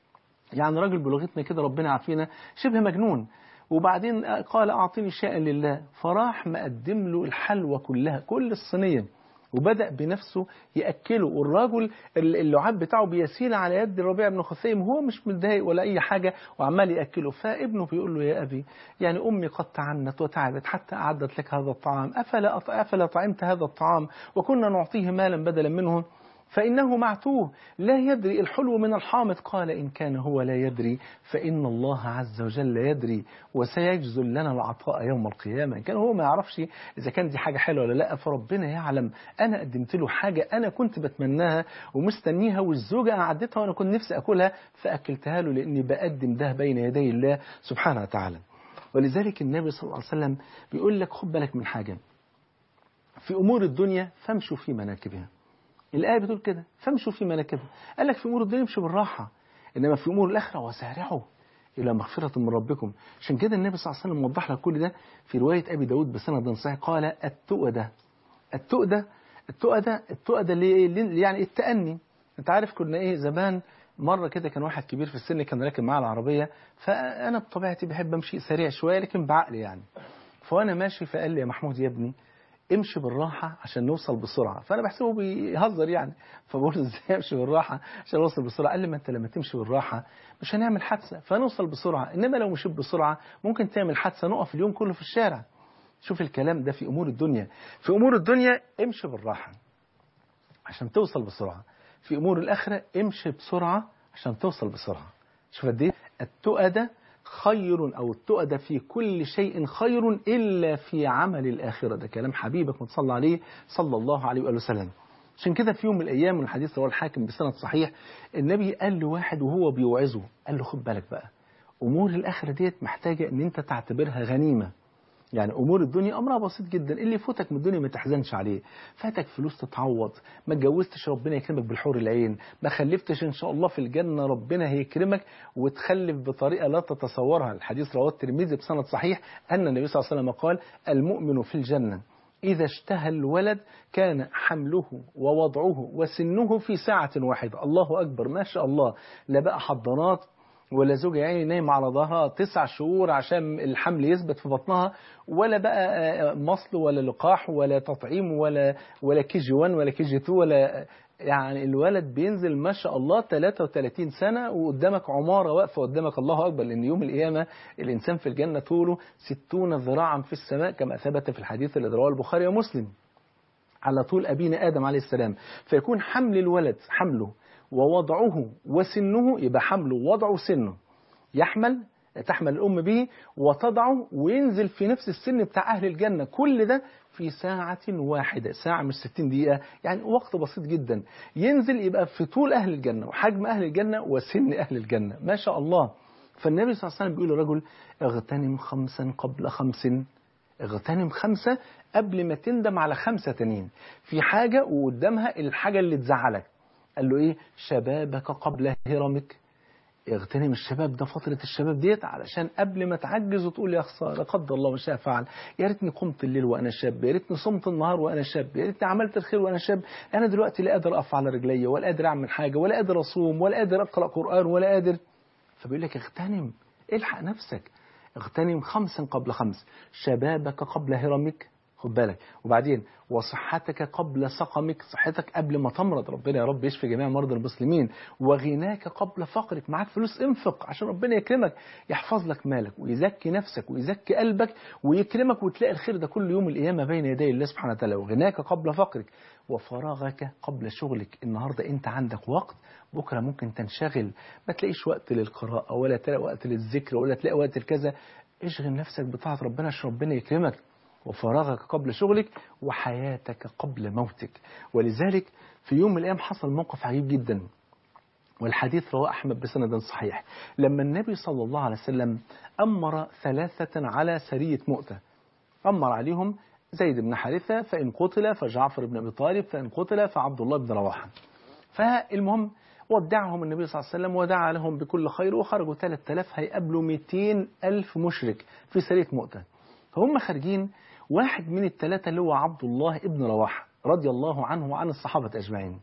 يعني راجل بلغتنا كده ربنا يعافينا شبه مجنون وبعدين قال أعطيني شيئا لله فراح مقدم له الحلوى كلها كل الصينية وبدأ بنفسه يأكله والراجل اللعاب بتاعه بيسيل على يد الربيع بن خثيم هو مش متضايق ولا أي حاجة وعمال يأكله فابنه بيقول له يا أبي يعني أمي قد تعنت وتعبت حتى أعدت لك هذا الطعام أفلا, أفلا طعمت هذا الطعام وكنا نعطيه مالا بدلا منه فإنه معتوه لا يدري الحلو من الحامض قال إن كان هو لا يدري فإن الله عز وجل يدري وسيجزل لنا العطاء يوم القيامة إن كان هو ما يعرفش إذا كان دي حاجة حلوة ولا لا فربنا يعلم أنا قدمت له حاجة أنا كنت بتمناها ومستنيها والزوجة أعدتها وأنا كنت نفسي أكلها فأكلتها له لأني بقدم ده بين يدي الله سبحانه وتعالى ولذلك النبي صلى الله عليه وسلم بيقول لك خد بالك من حاجة في أمور الدنيا فامشوا في مناكبها الآية بتقول كده فامشوا في مناكبها قال لك في أمور الدنيا امشوا بالراحة إنما في أمور الآخرة وسارعوا إلى مغفرة من ربكم عشان كده النبي صلى الله عليه وسلم وضح لك كل ده في رواية أبي داود بسند صحيح قال التؤدة التؤدة التقى ده التقى ده اللي إيه؟ اللي يعني التأني انت عارف كنا ايه زمان مرة كده كان واحد كبير في السن كان راكب معاه العربية فأنا بطبيعتي بحب أمشي سريع شوية لكن بعقل يعني فأنا ماشي فقال لي يا محمود يا ابني امشي بالراحة عشان نوصل بسرعة فأنا بحسبه بيهزر يعني فبقول له ازاي امشي بالراحة عشان نوصل بسرعة قال لي ما انت لما تمشي بالراحة مش هنعمل حادثة فنوصل بسرعة إنما لو مشيت بسرعة ممكن تعمل حادثة نقف اليوم كله في الشارع شوف الكلام ده في أمور الدنيا في أمور الدنيا امشي بالراحة عشان توصل بسرعة في أمور الآخرة امشي بسرعة عشان توصل بسرعة شوف قد ايه التقى ده خير أو التقى ده في كل شيء خير إلا في عمل الآخرة ده كلام حبيبك متصلى عليه صلى الله عليه وآله وسلم عشان كده في يوم من الأيام من الحديث رواه الحاكم بسند صحيح النبي قال لواحد وهو بيوعظه قال له خد بالك بقى أمور الآخرة ديت محتاجة إن أنت تعتبرها غنيمة يعني امور الدنيا امرها بسيط جدا اللي يفوتك من الدنيا ما تحزنش عليه فاتك فلوس تتعوض ما اتجوزتش ربنا يكرمك بالحور العين ما خلفتش ان شاء الله في الجنه ربنا هيكرمك وتخلف بطريقه لا تتصورها الحديث رواه الترمذي بسند صحيح ان النبي صلى الله عليه وسلم قال المؤمن في الجنه إذا اشتهى الولد كان حمله ووضعه وسنه في ساعة واحدة الله أكبر ما شاء الله لا بقى حضانات ولا زوجة يعني نايم على ظهرها تسع شهور عشان الحمل يثبت في بطنها ولا بقى مصل ولا لقاح ولا تطعيم ولا ولا كي جي 1 ولا كي جي 2 ولا يعني الولد بينزل ما شاء الله 33 سنة وقدامك عمارة واقفة قدامك الله أكبر لأن يوم القيامة الإنسان في الجنة طوله 60 ذراعا في السماء كما ثبت في الحديث اللي رواه البخاري ومسلم على طول أبينا آدم عليه السلام فيكون حمل الولد حمله ووضعه وسنه يبقى حمله ووضعه سنه يحمل تحمل الأم به وتضعه وينزل في نفس السن بتاع أهل الجنة كل ده في ساعة واحدة ساعة مش 60 دقيقة يعني وقت بسيط جدا ينزل يبقى في طول أهل الجنة وحجم أهل الجنة وسن أهل الجنة ما شاء الله فالنبي صلى الله عليه وسلم بيقول للرجل اغتنم خمسا قبل خمس اغتنم خمسة قبل ما تندم على خمسة تانيين في حاجة وقدامها الحاجة اللي تزعلك قال له ايه شبابك قبل هرمك اغتنم الشباب ده فترة الشباب ديت علشان قبل ما تعجز وتقول يا خسارة قدر الله ما شاء فعل يا ريتني قمت الليل وانا شاب يا ريتني صمت النهار وانا شاب يا ريتني عملت الخير وانا شاب انا دلوقتي لا قادر اقف على رجلي ولا قادر اعمل حاجة ولا قادر اصوم ولا قادر اقرا قرآن ولا قادر فبيقول لك اغتنم الحق نفسك اغتنم خمسا قبل خمس شبابك قبل هرمك خد بالك وبعدين وصحتك قبل سقمك صحتك قبل ما تمرض ربنا يا رب يشفي جميع مرضى المسلمين وغناك قبل فقرك معاك فلوس انفق عشان ربنا يكرمك يحفظ لك مالك ويزكي نفسك ويزكي قلبك ويكرمك وتلاقي الخير ده كل يوم القيامة بين يدي الله سبحانه وتعالى وغناك قبل فقرك وفراغك قبل شغلك النهاردة انت عندك وقت بكرة ممكن تنشغل ما تلاقيش وقت للقراءة ولا تلاقي وقت للذكر ولا تلاقي وقت لكذا اشغل نفسك بطاعة ربنا عشان ربنا يكرمك وفراغك قبل شغلك وحياتك قبل موتك ولذلك في يوم من الأيام حصل موقف عجيب جدا والحديث رواه أحمد بسند صحيح لما النبي صلى الله عليه وسلم أمر ثلاثة على سرية مؤتة أمر عليهم زيد بن حارثة فإن قتل فجعفر بن أبي طالب فإن قتل فعبد الله بن رواحة فالمهم ودعهم النبي صلى الله عليه وسلم ودعا لهم بكل خير وخرجوا 3000 هيقابلوا 200 ألف مشرك في سرية مؤتة فهم خارجين واحد من الثلاثة اللي هو عبد الله ابن رواحة رضي الله عنه وعن الصحابة أجمعين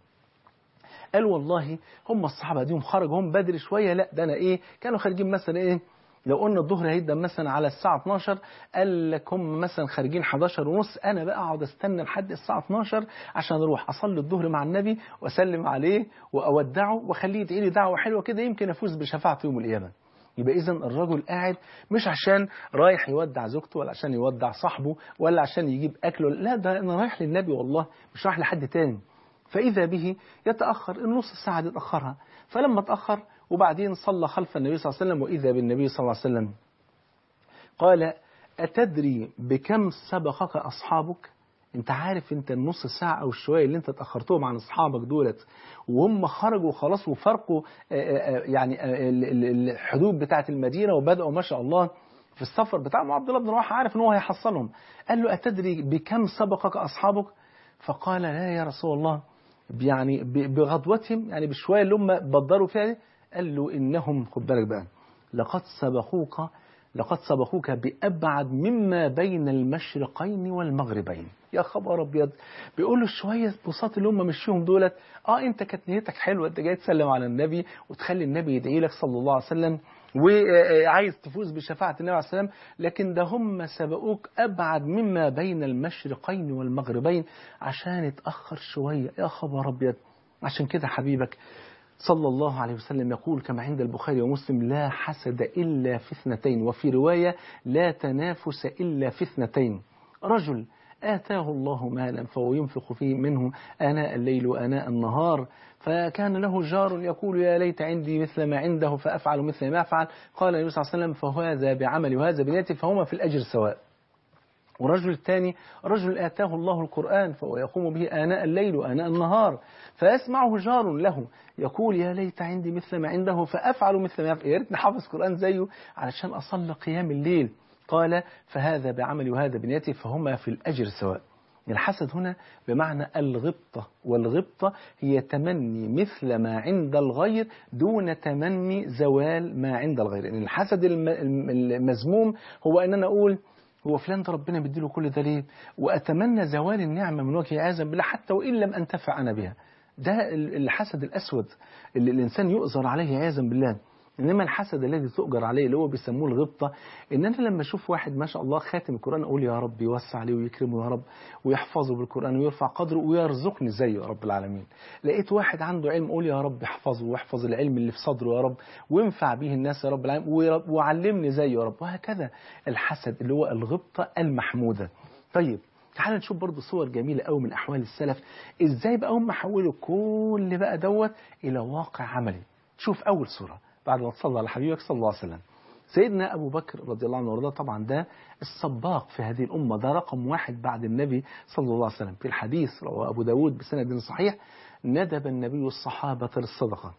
قال والله هم الصحابة ديهم خرجوا هم بدري شوية لا ده أنا إيه كانوا خارجين مثلا إيه لو قلنا الظهر هيبدا مثلا على الساعة 12 قال لك هم مثلا خارجين 11 ونص أنا بقى أقعد أستنى لحد الساعة 12 عشان أروح أصلي الظهر مع النبي وأسلم عليه وأودعه وأخليه يدعي لي دعوة حلوة كده يمكن أفوز بشفاعة يوم القيامة يبقى إذا الرجل قاعد مش عشان رايح يودع زوجته ولا عشان يودع صاحبه ولا عشان يجيب أكله لا ده أنا رايح للنبي والله مش رايح لحد تاني فإذا به يتأخر النص ساعة دي اتأخرها فلما اتأخر وبعدين صلى خلف النبي صلى الله عليه وسلم وإذا بالنبي صلى الله عليه وسلم قال أتدري بكم سبقك أصحابك انت عارف انت النص ساعة او الشوية اللي انت اتأخرتهم عن اصحابك دولت وهم خرجوا خلاص وفرقوا يعني الحدود بتاعة المدينة وبدأوا ما شاء الله في السفر بتاعهم عبد الله بن رواحة عارف ان هو هيحصلهم قال له أتدري بكم سبقك أصحابك فقال لا يا رسول الله يعني بغدوتهم يعني بالشوية اللي هم بدروا فيها دي قال له إنهم خد بالك بقى لقد سبقوك لقد سبقوك بأبعد مما بين المشرقين والمغربين يا خبر ابيض بيقولوا شويه بساط اللي هم مشيهم دولت اه انت كانت نيتك حلوه انت جاي تسلم على النبي وتخلي النبي يدعي لك صلى الله عليه وسلم وعايز تفوز بشفاعة النبي عليه السلام لكن ده هم سبقوك أبعد مما بين المشرقين والمغربين عشان اتأخر شوية يا خبر أبيض عشان كده حبيبك صلى الله عليه وسلم يقول كما عند البخاري ومسلم لا حسد إلا في اثنتين وفي رواية لا تنافس إلا في اثنتين رجل آتاه الله مالا فهو ينفق فيه منه آناء الليل وآناء النهار فكان له جار يقول يا ليت عندي مثل ما عنده فأفعل مثل ما أفعل قال النبي صلى الله عليه وسلم فهذا بعمل وهذا بنيته فهما في الأجر سواء ورجل الثاني رجل آتاه الله القرآن فهو يقوم به آناء الليل وآناء النهار فيسمعه جار له يقول يا ليت عندي مثل ما عنده فأفعل مثل ما يفعل يا ريتني حافظ قرآن زيه علشان أصلي قيام الليل قال فهذا بعمل وهذا بنيته فهما في الأجر سواء الحسد هنا بمعنى الغبطة والغبطة هي تمني مثل ما عند الغير دون تمني زوال ما عند الغير يعني الحسد المذموم هو أن أنا أقول هو فلان ده ربنا بيديله كل ده ليه وأتمنى زوال النعمة من وجهه عياذا بالله حتى وإن لم أنتفع أنا بها ده الحسد الأسود اللي الإنسان يؤذر عليه عياذا بالله إنما الحسد الذي تؤجر عليه اللي هو بيسموه الغبطة إن أنا لما أشوف واحد ما شاء الله خاتم القرآن أقول يا رب يوسع عليه ويكرمه يا رب ويحفظه بالقرآن ويرفع قدره ويرزقني زيه يا رب العالمين لقيت واحد عنده علم أقول يا رب احفظه واحفظ العلم اللي في صدره يا رب وينفع به الناس يا رب العالمين وعلمني زيه يا رب وهكذا الحسد اللي هو الغبطة المحمودة طيب تعال نشوف برضه صور جميلة قوي من أحوال السلف إزاي بقى هم حولوا كل بقى دوت إلى واقع عملي شوف أول صورة بعد ما تصلى على حبيبك صلى الله عليه وسلم سيدنا أبو بكر رضي الله عنه وارضاه طبعا ده السباق في هذه الأمة ده رقم واحد بعد النبي صلى الله عليه وسلم في الحديث رواه أبو داود بسند صحيح ندب النبي الصحابة للصدقة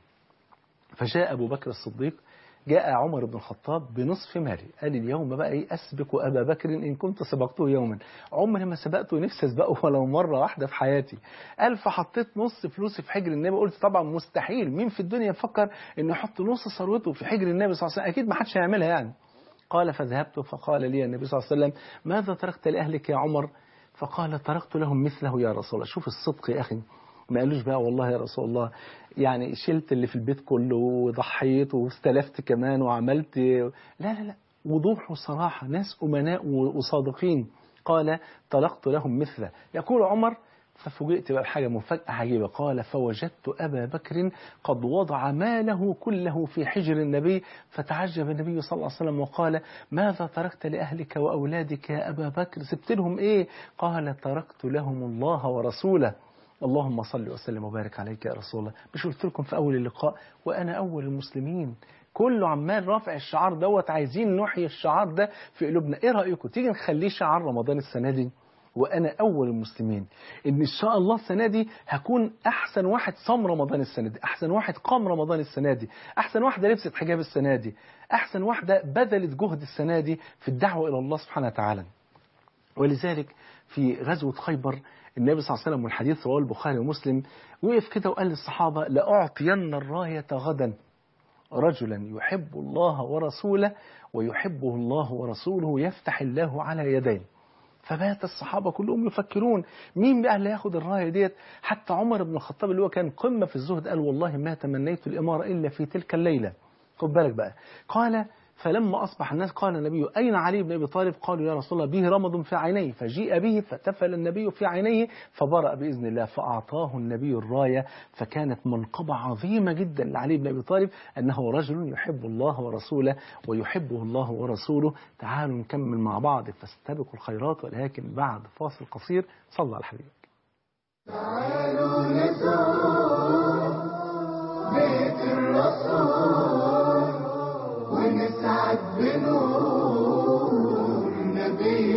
فجاء أبو بكر الصديق جاء عمر بن الخطاب بنصف مالي قال اليوم بقى ايه اسبق ابا بكر ان كنت سبقته يوما عمري ما سبقته نفسي اسبقه ولو مره واحده في حياتي قال فحطيت نص فلوسي في حجر النبي قلت طبعا مستحيل مين في الدنيا يفكر انه يحط نص ثروته في حجر النبي صلى الله عليه وسلم اكيد ما حدش هيعملها يعني قال فذهبت فقال لي النبي صلى الله عليه وسلم ماذا تركت لاهلك يا عمر فقال تركت لهم مثله يا رسول الله شوف الصدق يا اخي ما قالوش بقى والله يا رسول الله يعني شلت اللي في البيت كله وضحيت واستلفت كمان وعملت لا لا لا وضوح وصراحة ناس أمناء وصادقين قال طلقت لهم مثله يقول عمر ففوجئت بقى بحاجة مفاجأة عجيبة قال فوجدت أبا بكر قد وضع ماله كله في حجر النبي فتعجب النبي صلى الله عليه وسلم وقال ماذا تركت لأهلك وأولادك يا أبا بكر سبت لهم إيه قال تركت لهم الله ورسوله اللهم صل وسلم وبارك عليك يا رسول الله مش قلت لكم في أول اللقاء وأنا أول المسلمين كله عمال رافع الشعار دوت عايزين نحيي الشعار ده في قلوبنا ايه رأيكم تيجي نخليه شعار رمضان السنة دي وأنا أول المسلمين إن إن شاء الله السنة دي هكون أحسن واحد صام رمضان السنة دي أحسن واحد قام رمضان السنة دي أحسن واحدة لبست حجاب السنة دي أحسن واحدة بذلت جهد السنة دي في الدعوة إلى الله سبحانه وتعالى ولذلك في غزوة خيبر النبي صلى الله عليه وسلم والحديث رواه البخاري ومسلم وقف كده وقال للصحابة لأعطين الراية غدا رجلا يحب الله ورسوله ويحبه الله ورسوله يفتح الله على يديه فبات الصحابة كلهم يفكرون مين بقى اللي ياخد الراية ديت حتى عمر بن الخطاب اللي هو كان قمة في الزهد قال والله ما تمنيت الإمارة إلا في تلك الليلة خد بالك بقى قال فلما أصبح الناس قال النبي أين علي بن أبي طالب قالوا يا رسول الله به رمض في عينيه فجيء به فتفل النبي في عينيه فبرأ بإذن الله فأعطاه النبي الراية فكانت منقبة عظيمة جدا لعلي بن أبي طالب أنه رجل يحب الله ورسوله ويحبه الله ورسوله تعالوا نكمل مع بعض فاستبقوا الخيرات ولكن بعد فاصل قصير صلى على حبيبك تعالوا نزور بيت الرسول ونسعد بنور نبي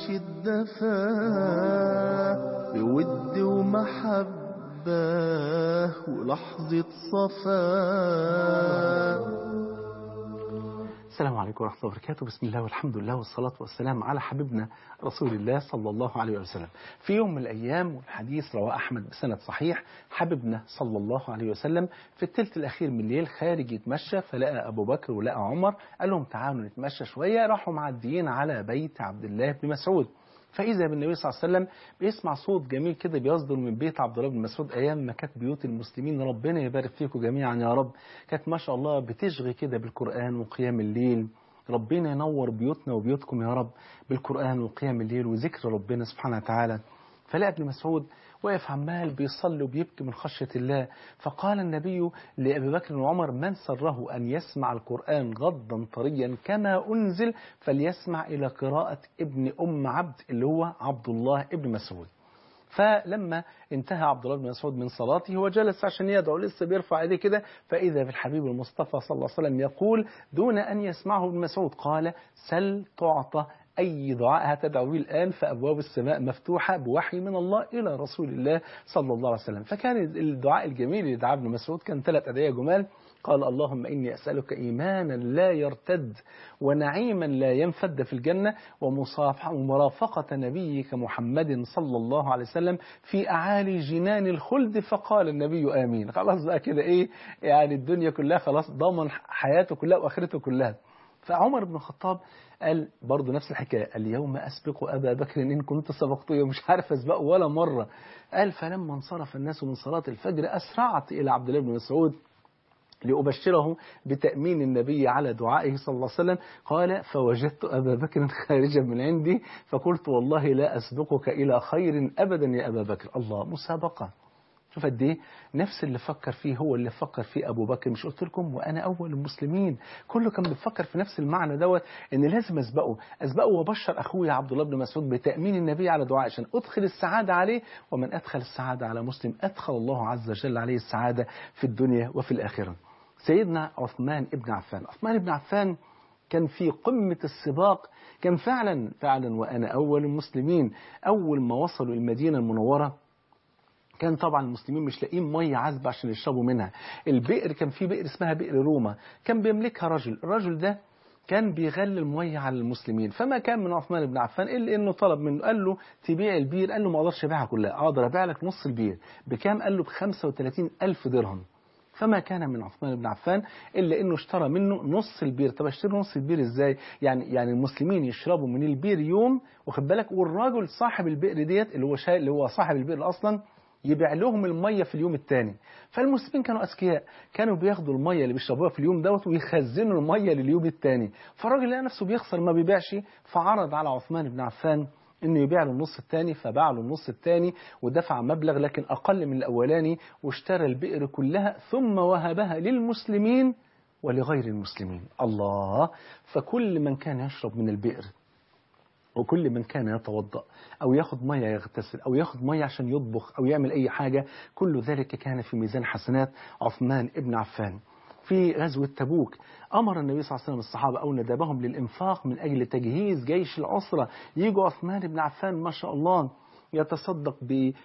عاش الدفا بود ومحبة ولحظة صفا السلام عليكم ورحمة الله وبركاته بسم الله والحمد لله والصلاة والسلام على حبيبنا رسول الله صلى الله عليه وسلم في يوم من الأيام والحديث رواه أحمد بسند صحيح حبيبنا صلى الله عليه وسلم في الثلث الأخير من الليل خارج يتمشى فلقى أبو بكر ولقى عمر قال لهم تعالوا نتمشى شوية راحوا معديين على بيت عبد الله بن مسعود فإذا بالنبي صلى الله عليه وسلم بيسمع صوت جميل كده بيصدر من بيت عبد الله بن مسعود أيام ما كانت بيوت المسلمين ربنا يبارك فيكم جميعا يا رب كانت ما شاء الله بتشغي كده بالقرآن وقيام الليل ربنا ينور بيوتنا وبيوتكم يا رب بالقرآن وقيام الليل وذكر ربنا سبحانه وتعالى فلقى ابن مسعود واقف عمال بيصلي وبيبكي من خشية الله فقال النبي لأبي بكر وعمر من سره أن يسمع القرآن غضا طريا كما أنزل فليسمع إلى قراءة ابن أم عبد اللي هو عبد الله ابن مسعود فلما انتهى عبد الله بن مسعود من صلاته وجلس عشان يدعو لسه بيرفع ايديه كده فاذا بالحبيب المصطفى صلى الله عليه وسلم يقول دون ان يسمعه ابن مسعود قال سل تعطى أي دعاء هتدعو به الآن فأبواب السماء مفتوحة بوحي من الله إلى رسول الله صلى الله عليه وسلم فكان الدعاء الجميل اللي دعاه ابن مسعود كان ثلاث أدعية جمال قال اللهم إني أسألك إيمانا لا يرتد ونعيما لا ينفد في الجنة ومصافحة ومرافقة نبيك محمد صلى الله عليه وسلم في أعالي جنان الخلد فقال النبي آمين خلاص بقى كده إيه يعني الدنيا كلها خلاص ضمن حياته كلها وآخرته كلها فعمر بن الخطاب قال برضه نفس الحكاية اليوم أسبق أبا بكر إن كنت سبقته مش عارف أسبقه ولا مرة قال فلما انصرف الناس من صلاة الفجر أسرعت إلى عبد الله بن مسعود لأبشره بتأمين النبي على دعائه صلى الله عليه وسلم قال فوجدت أبا بكر خارجا من عندي فقلت والله لا أسبقك إلى خير أبدا يا أبا بكر الله مسابقة شوف قد ايه نفس اللي فكر فيه هو اللي فكر فيه ابو بكر مش قلت لكم وانا اول المسلمين كله كان بيفكر في نفس المعنى دوت ان لازم اسبقه اسبقه وابشر اخويا عبد الله بن مسعود بتامين النبي على دعاء عشان ادخل السعاده عليه ومن ادخل السعاده على مسلم ادخل الله عز وجل عليه السعاده في الدنيا وفي الاخره سيدنا عثمان ابن عفان عثمان ابن عفان كان في قمة السباق كان فعلا فعلا وأنا أول المسلمين أول ما وصلوا المدينة المنورة كان طبعا المسلمين مش لاقيين ميه عذبه عشان يشربوا منها البئر كان في بئر اسمها بئر روما كان بيملكها رجل الرجل ده كان بيغلي الميه على المسلمين فما كان من عثمان بن عفان الا انه طلب منه قال له تبيع البير قال له ما اقدرش ابيعها كلها اقدر ابيع لك نص البير بكام قال له ب 35 الف درهم فما كان من عثمان بن عفان الا انه اشترى منه نص البير طب اشتري نص البير ازاي يعني يعني المسلمين يشربوا من البير يوم واخد بالك والراجل صاحب البئر ديت اللي هو شا... اللي هو صاحب البئر اصلا يبيع لهم المية في اليوم الثاني فالمسلمين كانوا أذكياء كانوا بياخدوا المية اللي بيشربوها في اليوم دوت ويخزنوا المية لليوم الثاني فالراجل لقى نفسه بيخسر ما بيبيعش فعرض على عثمان بن عفان انه يبيع له النص الثاني فباع له النص الثاني ودفع مبلغ لكن اقل من الاولاني واشترى البئر كلها ثم وهبها للمسلمين ولغير المسلمين الله فكل من كان يشرب من البئر وكل من كان يتوضأ أو ياخد مية يغتسل أو ياخد مية عشان يطبخ أو يعمل أي حاجة كل ذلك كان في ميزان حسنات عثمان ابن عفان في غزوة تبوك أمر النبي صلى الله عليه وسلم الصحابة أو ندبهم للإنفاق من أجل تجهيز جيش العسرة يجوا عثمان بن عفان ما شاء الله يتصدق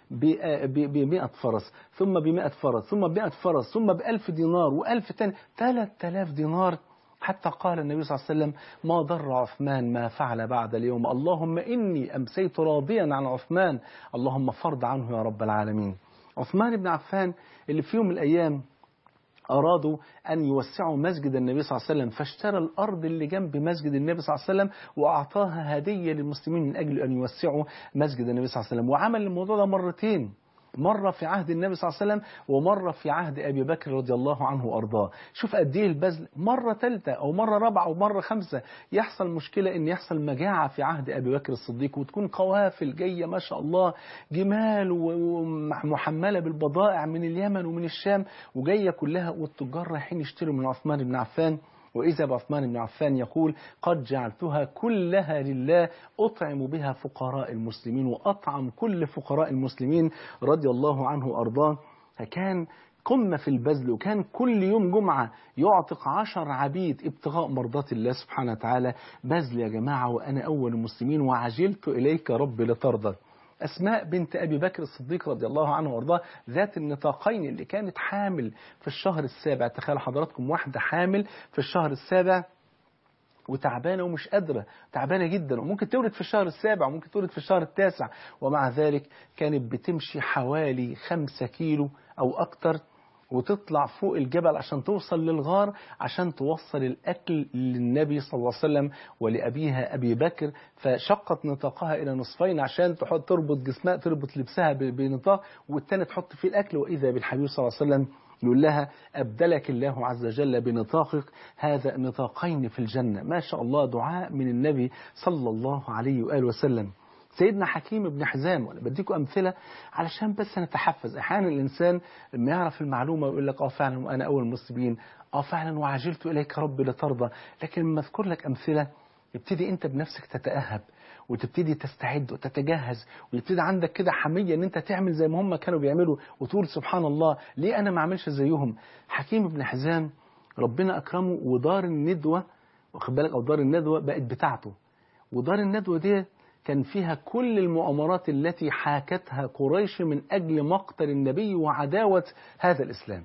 بمئة فرس ثم بمئة فرس ثم بمئة فرس ثم بألف دينار وألف تاني ثلاث آلاف دينار حتى قال النبي صلى الله عليه وسلم ما ضر عثمان ما فعل بعد اليوم اللهم إني أمسيت راضيا عن عثمان اللهم فرض عنه يا رب العالمين عثمان بن عفان اللي في يوم من الأيام أرادوا أن يوسعوا مسجد النبي صلى الله عليه وسلم فاشترى الأرض اللي جنب مسجد النبي صلى الله عليه وسلم وأعطاها هدية للمسلمين من أجل أن يوسعوا مسجد النبي صلى الله عليه وسلم وعمل الموضوع ده مرتين مرة في عهد النبي صلى الله عليه وسلم ومرة في عهد أبي بكر رضي الله عنه وأرضاه شوف قد إيه البذل مرة ثالثة أو مرة رابعة أو مرة خمسة يحصل مشكلة إن يحصل مجاعة في عهد أبي بكر الصديق وتكون قوافل جاية ما شاء الله جمال ومحملة بالبضائع من اليمن ومن الشام وجاية كلها والتجار رايحين يشتروا من عثمان بن عفان وإذا بعثمان بن عفان يقول قد جعلتها كلها لله أطعم بها فقراء المسلمين وأطعم كل فقراء المسلمين رضي الله عنه وأرضاه فكان قمة في البذل وكان كل يوم جمعة يعتق عشر عبيد ابتغاء مرضات الله سبحانه وتعالى بذل يا جماعة وأنا أول المسلمين وعجلت إليك رب لترضى أسماء بنت أبي بكر الصديق رضي الله عنه وارضاه ذات النطاقين اللي كانت حامل في الشهر السابع تخيل حضراتكم واحدة حامل في الشهر السابع وتعبانة ومش قادرة تعبانة جدا وممكن تولد في الشهر السابع وممكن تولد في الشهر التاسع ومع ذلك كانت بتمشي حوالي خمسة كيلو أو أكتر وتطلع فوق الجبل عشان توصل للغار عشان توصل الأكل للنبي صلى الله عليه وسلم ولأبيها أبي بكر فشقت نطاقها إلى نصفين عشان تحط تربط جسمها تربط لبسها ب- بنطاق والتاني تحط فيه الأكل وإذا بالحبيب صلى الله عليه وسلم يقول لها أبدلك الله عز وجل بنطاقك هذا نطاقين في الجنة ما شاء الله دعاء من النبي صلى الله عليه وآله وسلم سيدنا حكيم بن حزام وانا بديكم امثله علشان بس نتحفز احيانا الانسان لما يعرف المعلومه ويقول لك اه فعلا وانا اول المسلمين اه فعلا وعجلت اليك ربي لترضى لكن لما اذكر لك امثله يبتدي انت بنفسك تتاهب وتبتدي تستعد وتتجهز ويبتدي عندك كده حميه ان انت تعمل زي ما هم كانوا بيعملوا وتقول سبحان الله ليه انا ما اعملش زيهم حكيم بن حزام ربنا اكرمه ودار الندوه واخد بالك او دار الندوه بقت بتاعته ودار الندوه دي كان فيها كل المؤامرات التي حاكتها قريش من أجل مقتل النبي وعداوة هذا الإسلام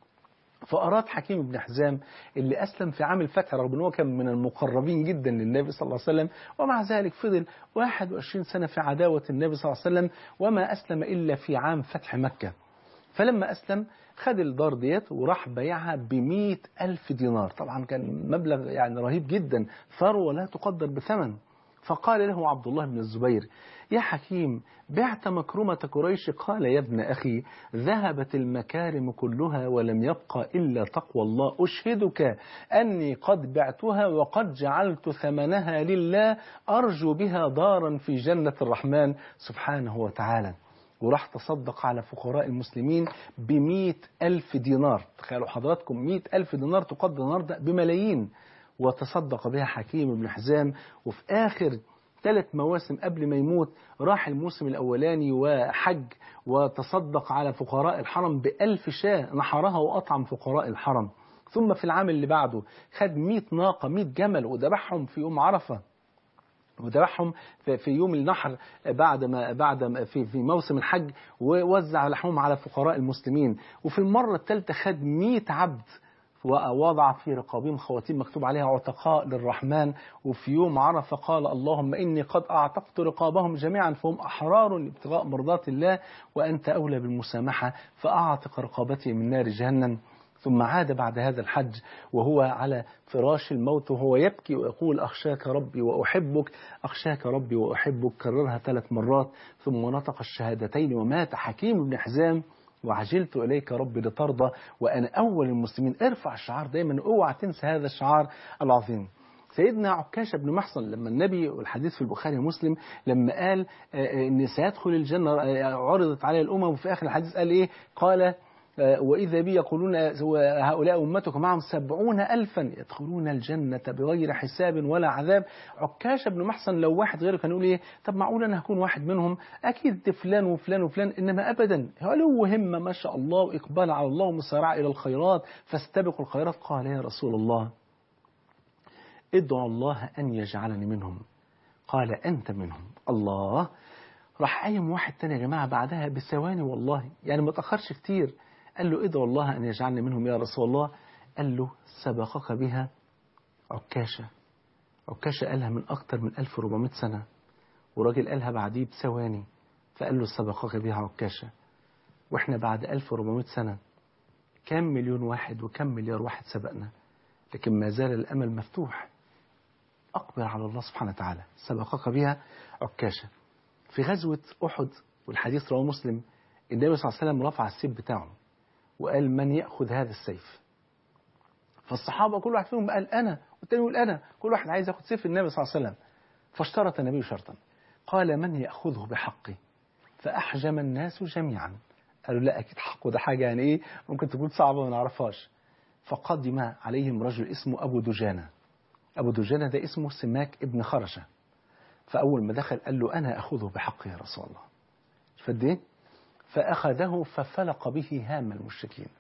فأراد حكيم بن حزام اللي أسلم في عام الفتح رغم أنه كان من المقربين جدا للنبي صلى الله عليه وسلم ومع ذلك فضل 21 سنة في عداوة النبي صلى الله عليه وسلم وما أسلم إلا في عام فتح مكة فلما أسلم خد الدار ديت وراح بيعها بمئة ألف دينار طبعا كان مبلغ يعني رهيب جدا ثروة لا تقدر بثمن فقال له عبد الله بن الزبير يا حكيم بعت مكرمة قريش قال يا ابن أخي ذهبت المكارم كلها ولم يبقى إلا تقوى الله أشهدك أني قد بعتها وقد جعلت ثمنها لله أرجو بها دارا في جنة الرحمن سبحانه وتعالى وراح تصدق على فقراء المسلمين بمئة ألف دينار تخيلوا حضراتكم مئة ألف دينار تقدر النهاردة بملايين وتصدق بها حكيم بن حزام وفي آخر ثلاث مواسم قبل ما يموت راح الموسم الأولاني وحج وتصدق على فقراء الحرم بألف شاة نحرها وأطعم فقراء الحرم ثم في العام اللي بعده خد 100 ناقة 100 جمل وذبحهم في يوم عرفة وذبحهم في في يوم النحر بعد ما بعد ما في في موسم الحج ووزع لحوم على فقراء المسلمين وفي المرة الثالثة خد 100 عبد ووضع في رقابهم خواتيم مكتوب عليها عتقاء للرحمن وفي يوم عرفة قال اللهم إني قد أعتقت رقابهم جميعا فهم أحرار لابتغاء مرضات الله وأنت أولى بالمسامحة فأعتق رقابتي من نار جهنم ثم عاد بعد هذا الحج وهو على فراش الموت وهو يبكي ويقول أخشاك ربي وأحبك أخشاك ربي وأحبك كررها ثلاث مرات ثم نطق الشهادتين ومات حكيم بن حزام وعجلت إليك ربي لترضى وأنا أول المسلمين ارفع الشعار دايما اوعى تنسى هذا الشعار العظيم سيدنا عكاشة بن محصن لما النبي والحديث في البخاري ومسلم لما قال ان سيدخل الجنة عرضت عليه الأمم وفي آخر الحديث قال إيه قال وإذا بي يقولون هؤلاء أمتك معهم سبعون ألفا يدخلون الجنة بغير حساب ولا عذاب عكاشة بن محصن لو واحد غيره كان يقول إيه طب معقول أنا هكون واحد منهم أكيد فلان وفلان وفلان إنما أبدا علو همة ما شاء الله وإقبال على الله ومسارعة إلى الخيرات فاستبقوا الخيرات قال يا رسول الله ادعو الله أن يجعلني منهم قال أنت منهم الله راح قايم واحد تاني يا جماعة بعدها بثواني والله يعني ما تأخرش كتير قال له ادعو الله أن يجعلني منهم يا رسول الله قال له سبقك بها عكاشة عكاشة قالها من أكتر من 1400 سنة وراجل قالها بعديه بثواني فقال له سبقك بها عكاشة وإحنا بعد 1400 سنة كم مليون واحد وكم مليار واحد سبقنا لكن ما زال الأمل مفتوح أقبل على الله سبحانه وتعالى سبقك بها عكاشة في غزوة أحد والحديث رواه مسلم النبي صلى الله عليه وسلم رفع السيف بتاعه وقال من يأخذ هذا السيف فالصحابة كل واحد فيهم قال أنا والتاني يقول أنا كل واحد عايز ياخد سيف النبي صلى الله عليه وسلم فاشترط النبي شرطا قال من يأخذه بحقي فأحجم الناس جميعا قالوا لا أكيد حقه ده حاجة يعني إيه ممكن تكون صعبة ما نعرفهاش فقدم عليهم رجل اسمه أبو دجانة أبو دجانة ده اسمه سماك ابن خرشة فأول ما دخل قال له أنا أخذه بحقي يا رسول الله فد إيه؟ فأخذه ففلق به هام المشركين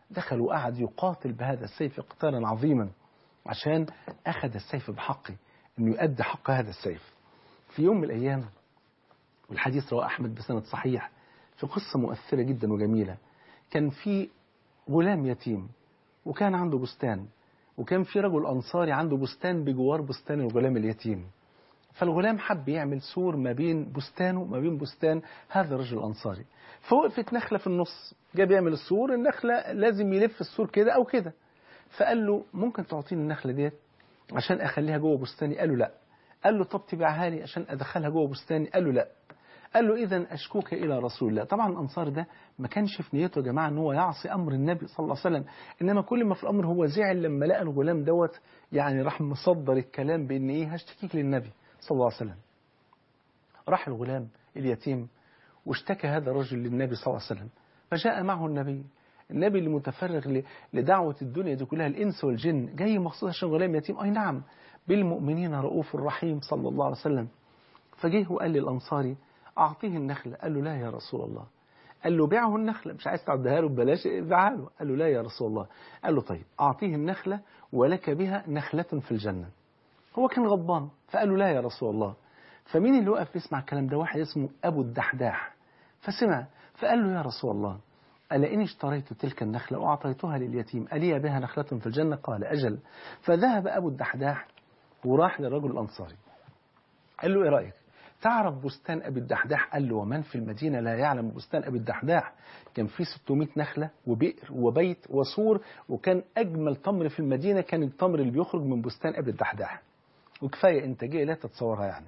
دخل وقعد يقاتل بهذا السيف قتالا عظيما عشان أخذ السيف بحقه أنه يؤدي حق هذا السيف في يوم من الأيام والحديث رواه أحمد بسند صحيح في قصة مؤثرة جدا وجميلة كان في غلام يتيم وكان عنده بستان وكان في رجل أنصاري عنده بستان بجوار بستان الغلام اليتيم فالغلام حب يعمل سور ما بين بستانه وما بين بستان هذا الرجل الأنصاري فوقفت نخلة في النص جاب بيعمل السور النخلة لازم يلف السور كده أو كده فقال له ممكن تعطيني النخلة ديت عشان أخليها جوه بستاني قال له لا قال له طب تبيعها لي عشان أدخلها جوه بستاني قال له لا قال له إذا أشكوك إلى رسول الله طبعا الأنصار ده ما كانش في نيته يا جماعة أن هو يعصي أمر النبي صلى الله عليه وسلم إنما كل ما في الأمر هو زعل لما لقى الغلام دوت يعني راح مصدر الكلام بإن إيه هشتكيك للنبي صلى الله عليه وسلم راح الغلام اليتيم واشتكى هذا الرجل للنبي صلى الله عليه وسلم فجاء معه النبي النبي اللي متفرغ لدعوة الدنيا دي كلها الإنس والجن جاي مخصوص عشان غلام يتيم أي نعم بالمؤمنين رؤوف رحيم صلى الله عليه وسلم فجه وقال للأنصاري أعطيه النخلة قال له لا يا رسول الله قال له بيعه النخلة مش عايز تعديها له ببلاش بيعها له قال له لا يا رسول الله قال له طيب أعطيه النخلة ولك بها نخلة في الجنة هو كان غضبان فقال له لا يا رسول الله فمين اللي وقف يسمع الكلام ده واحد اسمه أبو الدحداح فسمع فقال له يا رسول الله ألا إني اشتريت تلك النخلة وأعطيتها لليتيم ألي بها نخلة في الجنة قال أجل فذهب أبو الدحداح وراح للرجل الأنصاري قال له إيه رأيك تعرف بستان أبي الدحداح قال له ومن في المدينة لا يعلم بستان أبي الدحداح كان فيه 600 نخلة وبئر وبيت وسور وكان أجمل تمر في المدينة كان التمر اللي بيخرج من بستان أبي الدحداح وكفاية إنتاجية لا تتصورها يعني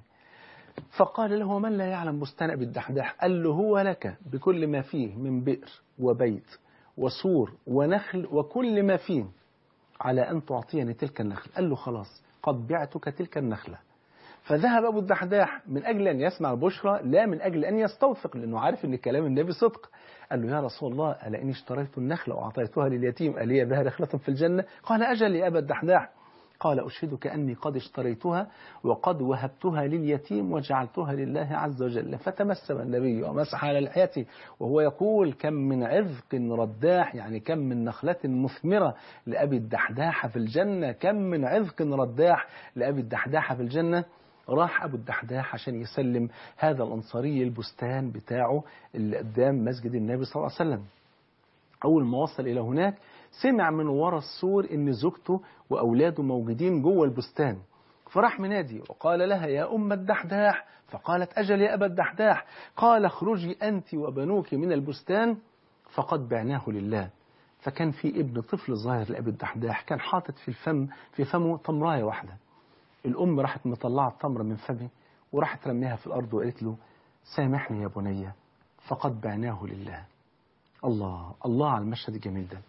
فقال له من لا يعلم بستان أبي الدحداح قال له هو لك بكل ما فيه من بئر وبيت وسور ونخل وكل ما فيه على أن تعطيني تلك النخل قال له خلاص قد بعتك تلك النخلة فذهب أبو الدحداح من أجل أن يسمع البشرى لا من أجل أن يستوثق لأنه عارف أن كلام النبي صدق قال له يا رسول الله ألا إني اشتريت النخلة وأعطيتها لليتيم ألي بها نخلة في الجنة قال أجل يا أبا الدحداح قال أشهدك أني قد اشتريتها وقد وهبتها لليتيم وجعلتها لله عز وجل فتمسم النبي ومسح على لحيته وهو يقول كم من عذق رداح يعني كم من نخلة مثمرة لأبي الدحداح في الجنة كم من عذق رداح لأبي الدحداح في الجنة راح أبو الدحداح عشان يسلم هذا الأنصاري البستان بتاعه اللي قدام مسجد النبي صلى الله عليه وسلم أول ما وصل إلى هناك سمع من ورا السور إن زوجته وأولاده موجودين جوه البستان فراح منادي وقال لها يا أم الدحداح فقالت أجل يا أبا الدحداح قال اخرجي أنت وبنوك من البستان فقد بعناه لله فكان في ابن طفل ظاهر لأبي الدحداح كان حاطط في الفم في فمه تمراية واحدة الأم راحت مطلعة التمرة من فمه وراحت رميها في الأرض وقالت له سامحني يا بني فقد بعناه لله الله الله على المشهد الجميل ده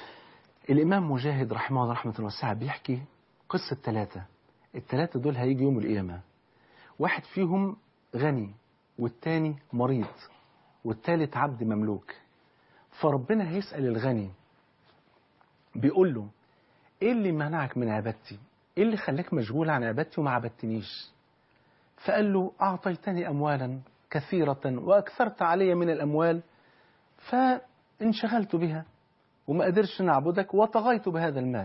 الإمام مجاهد رحمه الله رحمة واسعة بيحكي قصة ثلاثة الثلاثة دول هيجي يوم القيامة واحد فيهم غني والتاني مريض والتالت عبد مملوك فربنا هيسأل الغني بيقول له ايه اللي منعك من عبادتي ايه اللي خلاك مشغول عن عبادتي وما عبدتنيش فقال له أعطيتني أموالا كثيرة وأكثرت علي من الأموال فانشغلت بها وما قدرش نعبدك وطغيت بهذا المال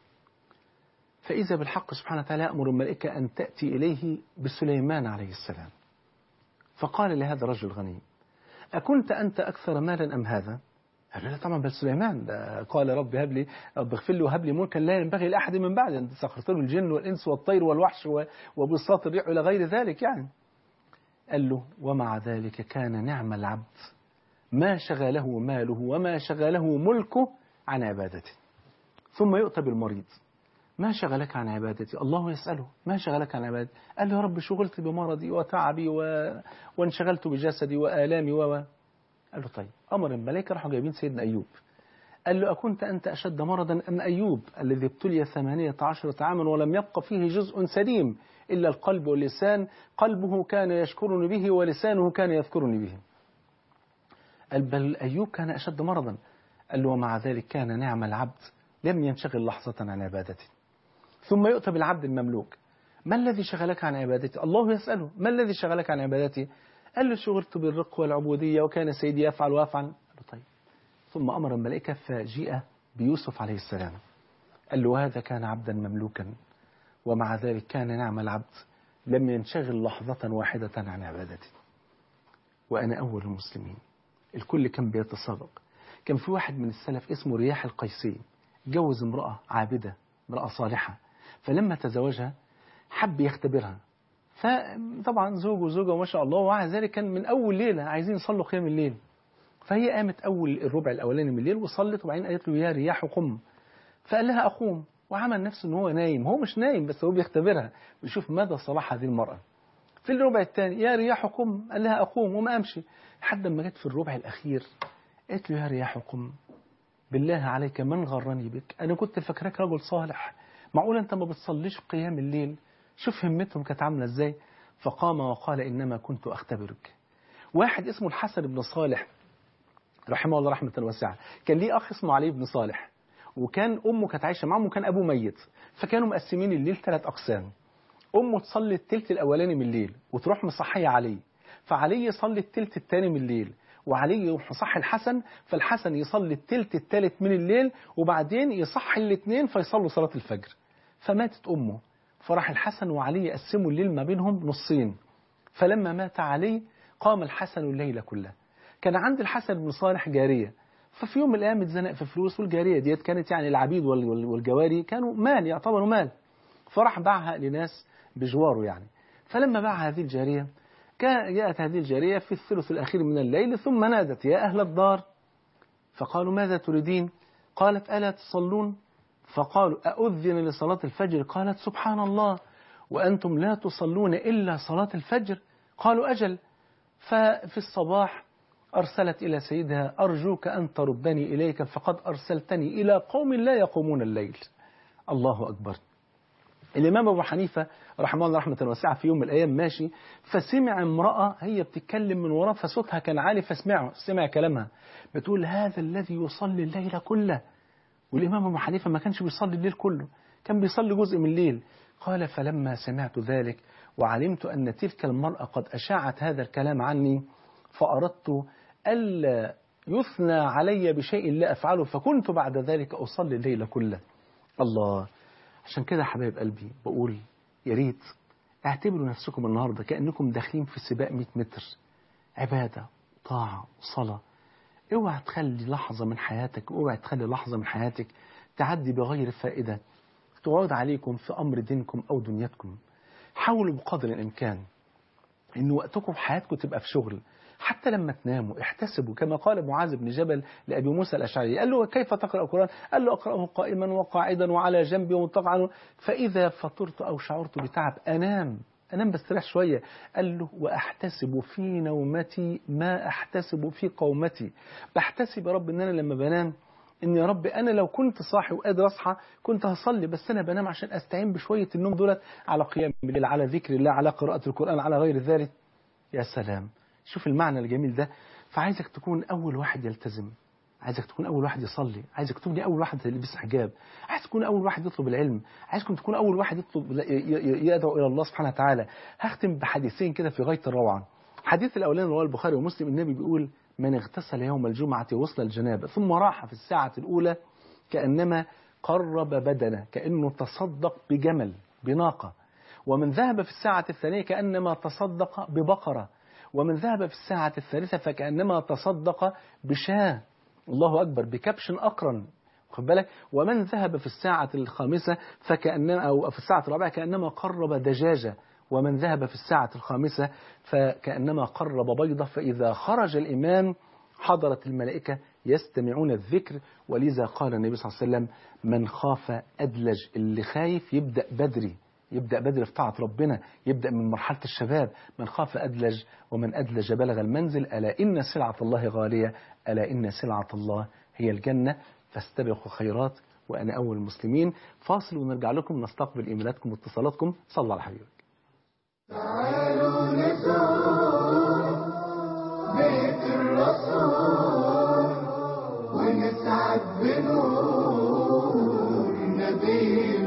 فإذا بالحق سبحانه وتعالى يأمر الملائكة أن تأتي إليه بسليمان عليه السلام فقال لهذا الرجل الغني أكنت أنت أكثر مالا أم هذا قال لا طبعا بل سليمان ده قال رب هب لي رب اغفر لي وهب لي ملكا لا ينبغي لأحد من بعد أنت سخرت له الجن والإنس والطير والوحش وبساط الريح إلى غير ذلك يعني قال له ومع ذلك كان نعم العبد ما شغله ماله وما شغله ملكه عن عبادته ثم يؤتى بالمريض ما شغلك عن عبادتي الله يسأله ما شغلك عن عبادتي قال له يا رب شغلت بمرضي وتعبي و... وانشغلت بجسدي وآلامي و قال له طيب أمر الملائكة راحوا جايبين سيدنا أيوب قال له أكنت أنت أشد مرضا أم أيوب الذي ابتلي ثمانية عشرة عاما ولم يبق فيه جزء سليم إلا القلب واللسان قلبه كان يشكرني به ولسانه كان يذكرني به قال بل أيوب كان أشد مرضا قال له ومع ذلك كان نعم العبد لم ينشغل لحظة عن عبادته ثم يؤتى بالعبد المملوك ما الذي شغلك عن عبادتي الله يسأله ما الذي شغلك عن عبادتي قال له شغلت بالرق والعبودية وكان سيدي يفعل ويفعل قال له طيب ثم أمر الملائكة فجيء بيوسف عليه السلام قال له هذا كان عبدا مملوكا ومع ذلك كان نعم العبد لم ينشغل لحظة واحدة عن عبادته وأنا أول المسلمين الكل كان بيتسابق كان في واحد من السلف اسمه رياح القيسي جوز امرأة عابدة امرأة صالحة فلما تزوجها حب يختبرها فطبعا زوج وزوجة ما شاء الله ومع ذلك كان من أول ليلة عايزين يصلوا قيام الليل فهي قامت أول الربع الأولاني من الليل وصلت وبعدين قالت له يا رياح قم فقال لها أقوم وعمل نفسه ان هو نايم هو مش نايم بس هو بيختبرها بيشوف مدى صلاح هذه المرأة في الربع الثاني يا رياح قم قال لها أقوم وما أمشي لحد ما جت في الربع الأخير قالت له يا رياح قم بالله عليك من غرني بك أنا كنت فاكراك رجل صالح معقول أنت ما بتصليش قيام الليل شوف همتهم كانت عاملة إزاي فقام وقال إنما كنت أختبرك واحد اسمه الحسن بن صالح رحمه الله رحمة واسعة كان ليه أخ اسمه علي بن صالح وكان أمه كانت عايشة معاهم وكان أبوه ميت فكانوا مقسمين الليل ثلاث أقسام أمه تصلي التلت الأولاني من الليل وتروح مصحية علي فعلي يصلي التلت الثاني من الليل وعلي يروح يصحي الحسن فالحسن يصلي التلت الثالث من الليل وبعدين يصحي الاثنين فيصلوا صلاة الفجر فماتت أمه فراح الحسن وعلي يقسموا الليل ما بينهم نصين فلما مات علي قام الحسن الليل كله كان عند الحسن بن صالح جارية ففي يوم من الأيام اتزنق في فلوس والجارية ديت كانت يعني العبيد والجواري كانوا مال يعتبروا مال فراح باعها لناس بجواره يعني فلما باع هذه الجارية جاءت هذه الجارية في الثلث الأخير من الليل ثم نادت يا أهل الدار فقالوا ماذا تريدين قالت ألا تصلون فقالوا أؤذن لصلاة الفجر قالت سبحان الله وأنتم لا تصلون إلا صلاة الفجر قالوا أجل ففي الصباح أرسلت إلى سيدها أرجوك أن تردني إليك فقد أرسلتني إلى قوم لا يقومون الليل الله أكبر الإمام أبو حنيفة رحمه الله رحمة واسعة في يوم من الأيام ماشي فسمع امرأة هي بتتكلم من وراء فصوتها كان عالي فسمعه سمع كلامها بتقول هذا الذي يصلي الليل كله والإمام أبو حنيفة ما كانش بيصلي الليل كله كان بيصلي جزء من الليل قال فلما سمعت ذلك وعلمت أن تلك المرأة قد أشاعت هذا الكلام عني فأردت ألا يثنى علي بشيء لا أفعله فكنت بعد ذلك أصلي الليل كله الله عشان كده حبايب قلبي بقول يا ريت اعتبروا نفسكم النهاردة كأنكم داخلين في سباق 100 متر عبادة طاعة وصلاة اوعى تخلي لحظة من حياتك اوعى تخلي لحظة من حياتك تعدي بغير فائدة تعود عليكم في أمر دينكم أو دنيتكم حاولوا بقدر الإمكان إن وقتكم في حياتكم تبقى في شغل حتى لما تناموا احتسبوا كما قال معاذ بن جبل لأبي موسى الأشعري قال له كيف تقرأ القرآن قال له أقرأه قائما وقاعدا وعلى جنبي ومتقعا فإذا فطرت أو شعرت بتعب أنام أنام بستريح شوية قال له وأحتسب في نومتي ما أحتسب في قومتي بحتسب يا رب إن أنا لما بنام إن يا رب أنا لو كنت صاحي وقادر أصحى كنت هصلي بس أنا بنام عشان أستعين بشوية النوم دولت على قيام الليل على ذكر الله على قراءة القرآن على غير ذلك يا سلام شوف المعنى الجميل ده فعايزك تكون أول واحد يلتزم عايزك تكون أول واحد يصلي عايزك تكون أول واحد يلبس حجاب عايز تكون أول واحد يطلب العلم عايزكم تكون أول واحد يطلب يدعو إلى الله سبحانه وتعالى هختم بحديثين كده في غاية الروعة الحديث الأولاني رواه البخاري ومسلم النبي بيقول من اغتسل يوم الجمعة وصل الجنابة ثم راح في الساعة الأولى كأنما قرب بدنه كأنه تصدق بجمل بناقة ومن ذهب في الساعة الثانية كأنما تصدق ببقرة ومن ذهب في الساعة الثالثة فكأنما تصدق بشاة الله أكبر بكبش أقرن خد بالك ومن ذهب في الساعة الخامسة فكأنما أو في الساعة الرابعة كأنما قرب دجاجة ومن ذهب في الساعة الخامسة فكأنما قرب بيضة فإذا خرج الإمام حضرت الملائكة يستمعون الذكر ولذا قال النبي صلى الله عليه وسلم من خاف أدلج اللي خايف يبدأ بدري يبدأ بدري في طاعة ربنا يبدأ من مرحلة الشباب من خاف أدلج ومن أدلج بلغ المنزل ألا إن سلعة الله غالية ألا إن سلعة الله هي الجنة فاستبقوا الخيرات وأنا أول المسلمين فاصل ونرجع لكم نستقبل إيميلاتكم واتصالاتكم صلى على حبيبك تعالوا نزور بيت الرسول ونسعد بنور نبي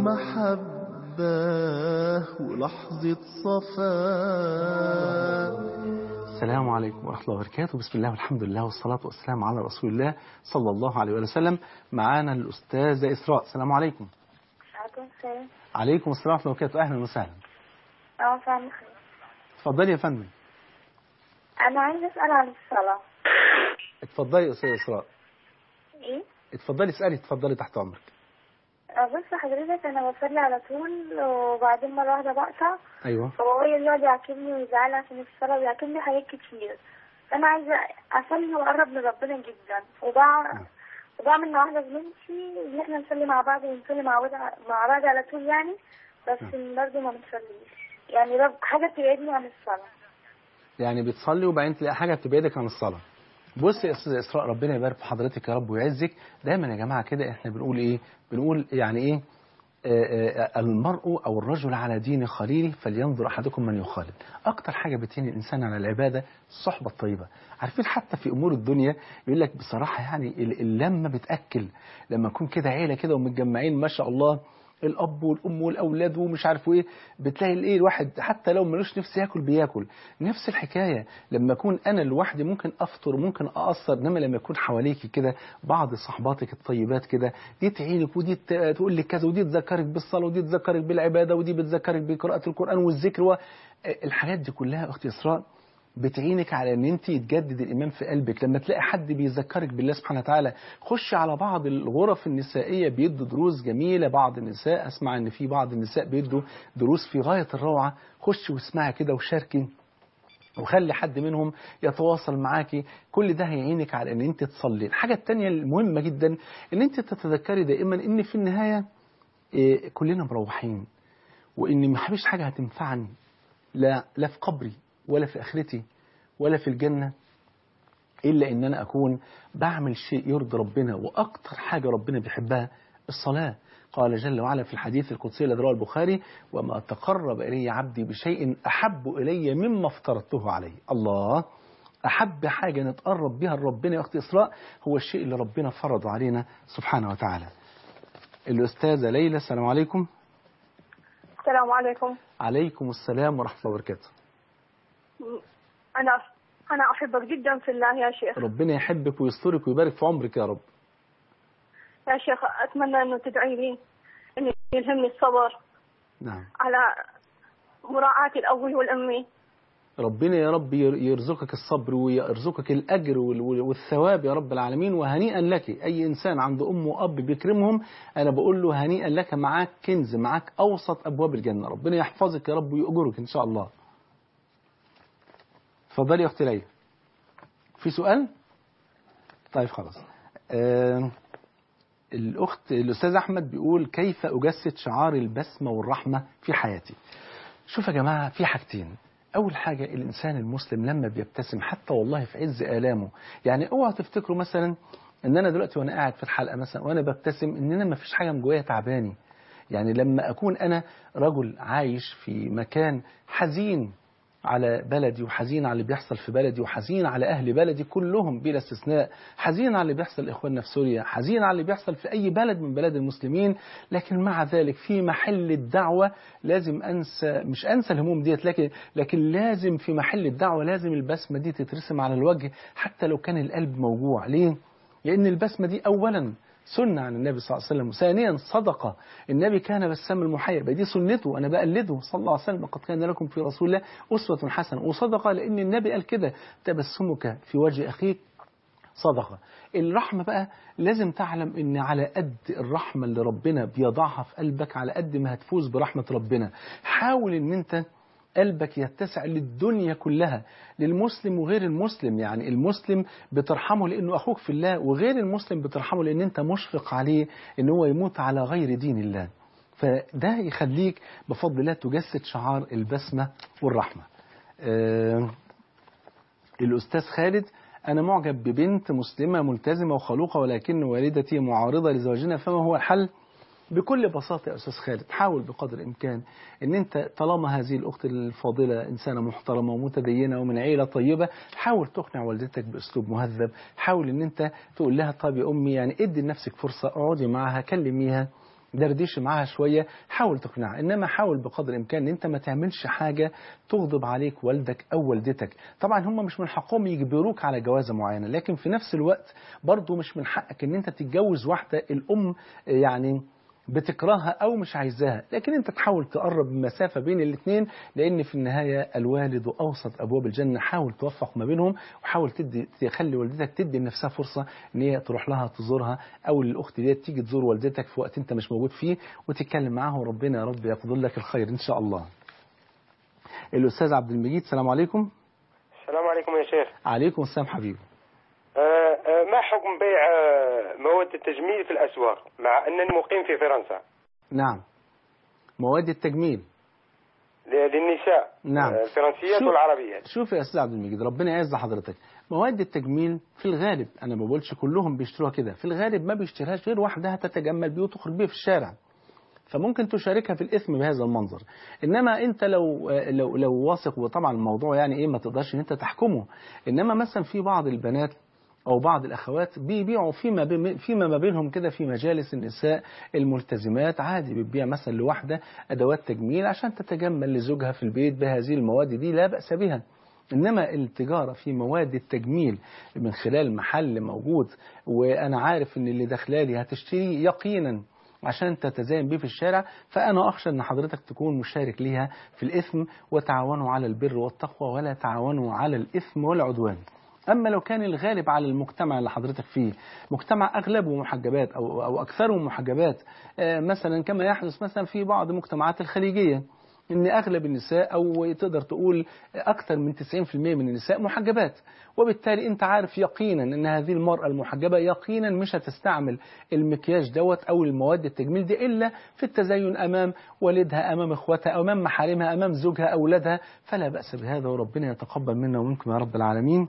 محبة ولحظة صفاء السلام عليكم ورحمة الله وبركاته بسم الله والحمد لله والصلاة والسلام على رسول الله صلى الله عليه وسلم معانا الأستاذة إسراء السلام عليكم عليكم السلام عليكم السلام ورحمة الله وبركاته أهلا وسهلا اه فعلا خير اتفضلي يا فندم انا عايزه اسال عن الصلاه اتفضلي يا أستاذة إسراء ايه اتفضلي اسألي اتفضلي تحت أمرك آه، بص حضرتك انا بصلي على طول وبعدين مره واحده بقطع أيوه وهو يقعد يعاقبني ويزعل عشان الصلاه ويعاقبني حاجات كتير انا عايزه اصلي واقرب من ربنا جدا وبع... وبعمل مع واحده بنتي ان احنا نصلي مع بعض ونصلي مع بعض مع بعض على طول يعني بس برضه ما بنصليش يعني رب حاجه بتبعدني عن الصلاه يعني بتصلي وبعدين تلاقي حاجة بتبعدك عن الصلاة بص يا استاذ اسراء ربنا يبارك في حضرتك يا رب ويعزك دايما يا جماعه كده احنا بنقول ايه بنقول يعني ايه آه، آه، المرء او الرجل على دين خليله فلينظر احدكم من يخالل اكتر حاجه بتهين الانسان على العباده الصحبه الطيبه عارفين حتى في امور الدنيا يقول لك بصراحه يعني ال- اللمه بتاكل لما نكون كده عيله كده ومتجمعين ما شاء الله الاب والام والاولاد ومش عارف ايه بتلاقي الايه الواحد حتى لو ملوش نفس ياكل بياكل نفس الحكايه لما اكون انا لوحدي ممكن افطر ممكن اقصر انما لما يكون حواليك كده بعض صحباتك الطيبات كده دي تعينك ودي ت- تقول لك كذا ودي تذكرك بالصلاه ودي تذكرك بالعباده ودي بتذكرك بقراءه القران والذكر و... الحاجات دي كلها اختي اسراء بتعينك على ان انت يتجدد الايمان في قلبك لما تلاقي حد بيذكرك بالله سبحانه وتعالى خش على بعض الغرف النسائيه بيدوا دروس جميله بعض النساء اسمع ان في بعض النساء بيدوا دروس في غايه الروعه خش واسمعي كده وشاركي وخلي حد منهم يتواصل معاكي كل ده هيعينك على ان انت تصلي الحاجه الثانيه المهمه جدا ان انت تتذكري دائما ان في النهايه إيه، كلنا مروحين وان ما فيش حاجه هتنفعني لا لا في قبري ولا في اخرتي ولا في الجنه الا ان انا اكون بعمل شيء يرضي ربنا واكتر حاجه ربنا بيحبها الصلاه قال جل وعلا في الحديث القدسي الذي رواه البخاري وما تقرب الي عبدي بشيء احب الي مما افترضته عليه الله احب حاجه نتقرب بها لربنا يا اختي اسراء هو الشيء اللي ربنا فرضه علينا سبحانه وتعالى الاستاذه ليلى السلام عليكم السلام عليكم عليكم السلام ورحمه الله وبركاته أنا أنا أحبك جدا في الله يا شيخ ربنا يحبك ويسترك ويبارك في عمرك يا رب يا شيخ أتمنى أنه تدعي لي أن يلهمني الصبر نعم على مراعاة الأب والأم ربنا يا رب ير- يرزقك الصبر ويرزقك الأجر وال- وال- والثواب يا رب العالمين وهنيئا لك أي إنسان عنده أم وأب بيكرمهم أنا بقول له هنيئا لك معاك كنز معاك أوسط أبواب الجنة ربنا يحفظك يا رب ويأجرك إن شاء الله اتفضلي يا أختي ليلى في سؤال طيب خلاص آه الأخت الأستاذ أحمد بيقول كيف أجسد شعار البسمة والرحمة في حياتي شوف يا جماعة في حاجتين أول حاجة الإنسان المسلم لما بيبتسم حتى والله في عز آلامه يعني اوعوا تفتكروا مثلا إن أنا دلوقتي وأنا قاعد في الحلقة مثلا وأنا ببتسم إن أنا ما فيش حاجة من جوايا تعباني يعني لما أكون أنا رجل عايش في مكان حزين على بلدي وحزين على اللي بيحصل في بلدي وحزين على أهل بلدي كلهم بلا استثناء حزين على اللي بيحصل لإخواننا في سوريا حزين على اللي بيحصل في أي بلد من بلاد المسلمين لكن مع ذلك في محل الدعوة لازم أنسى مش أنسى الهموم ديت لكن لكن لازم في محل الدعوة لازم البسمة دي تترسم على الوجه حتى لو كان القلب موجوع ليه؟ لأن البسمة دي أولا سنة عن النبي صلى الله عليه وسلم ثانيا صدقة النبي كان بسام المحيا يبقى دي سنته أنا بقلده صلى الله عليه وسلم قد كان لكم في رسول الله أسوة حسنة وصدقة لأن النبي قال كده تبسمك في وجه أخيك صدقة الرحمة بقى لازم تعلم ان على قد الرحمة اللي ربنا بيضعها في قلبك على قد ما هتفوز برحمة ربنا حاول ان انت قلبك يتسع للدنيا كلها للمسلم وغير المسلم يعني المسلم بترحمه لانه اخوك في الله وغير المسلم بترحمه لان انت مشفق عليه ان هو يموت على غير دين الله فده يخليك بفضل الله تجسد شعار البسمة والرحمة آه الأستاذ خالد أنا معجب ببنت مسلمة ملتزمة وخلوقة ولكن والدتي معارضة لزواجنا فما هو الحل؟ بكل بساطة يا أستاذ خالد حاول بقدر الإمكان أن أنت طالما هذه الأخت الفاضلة إنسانة محترمة ومتدينة ومن عيلة طيبة حاول تقنع والدتك بأسلوب مهذب حاول أن أنت تقول لها طب يا أمي يعني ادي لنفسك فرصة اقعدي معها كلميها دردش معاها شوية حاول تقنعها إنما حاول بقدر الإمكان إن أنت ما تعملش حاجة تغضب عليك والدك أو والدتك طبعا هم مش من حقهم يجبروك على جوازة معينة لكن في نفس الوقت برضو مش من حقك إن أنت تتجوز واحدة الأم يعني بتكرهها أو مش عايزاها لكن أنت تحاول تقرب المسافة بين الاثنين لأن في النهاية الوالد أوسط أبواب الجنة حاول توفق ما بينهم وحاول تدي تخلي والدتك تدي لنفسها فرصة إن هي تروح لها تزورها أو الأخت دي تيجي تزور والدتك في وقت أنت مش موجود فيه وتتكلم معاها وربنا يا رب يقدر لك الخير إن شاء الله الأستاذ عبد المجيد السلام عليكم السلام عليكم يا شيخ عليكم السلام حبيبي آه، آه، ما حكم بيع آه، مواد التجميل في الأسواق مع أنني مقيم في فرنسا نعم مواد التجميل ل- للنساء نعم. آه، الفرنسيات شوف- والعربيات شوف يا استاذ عبد المجيد ربنا يعز حضرتك مواد التجميل في الغالب انا ما بقولش كلهم بيشتروها كده في الغالب ما بيشتريهاش غير واحده تتجمل بيه وتخرج بيه في الشارع فممكن تشاركها في الاثم بهذا المنظر انما انت لو لو لو واثق وطبعا الموضوع يعني ايه ما تقدرش ان انت تحكمه انما مثلا في بعض البنات او بعض الاخوات بيبيعوا فيما بين- فيما ما بينهم كده في مجالس النساء الملتزمات عادي بتبيع مثلا لواحده ادوات تجميل عشان تتجمل لزوجها في البيت بهذه المواد دي لا باس بها انما التجاره في مواد التجميل من خلال محل موجود وانا عارف ان اللي داخلالي هتشتري يقينا عشان تتزين بيه في الشارع فأنا أخشى أن حضرتك تكون مشارك ليها في الإثم وتعاونوا على البر والتقوى ولا تعاونوا على الإثم والعدوان أما لو كان الغالب على المجتمع اللي حضرتك فيه مجتمع أغلبه محجبات أو, أو أكثره محجبات آه، مثلا كما يحدث مثلا في بعض المجتمعات الخليجية ان اغلب النساء او تقدر تقول اكثر من 90% من النساء محجبات وبالتالي انت عارف يقينا ان هذه المرأة المحجبة يقينا مش هتستعمل المكياج دوت او المواد التجميل دي الا في التزين امام والدها امام اخواتها امام محارمها امام زوجها اولادها فلا باس بهذا وربنا يتقبل منا ومنكم يا رب العالمين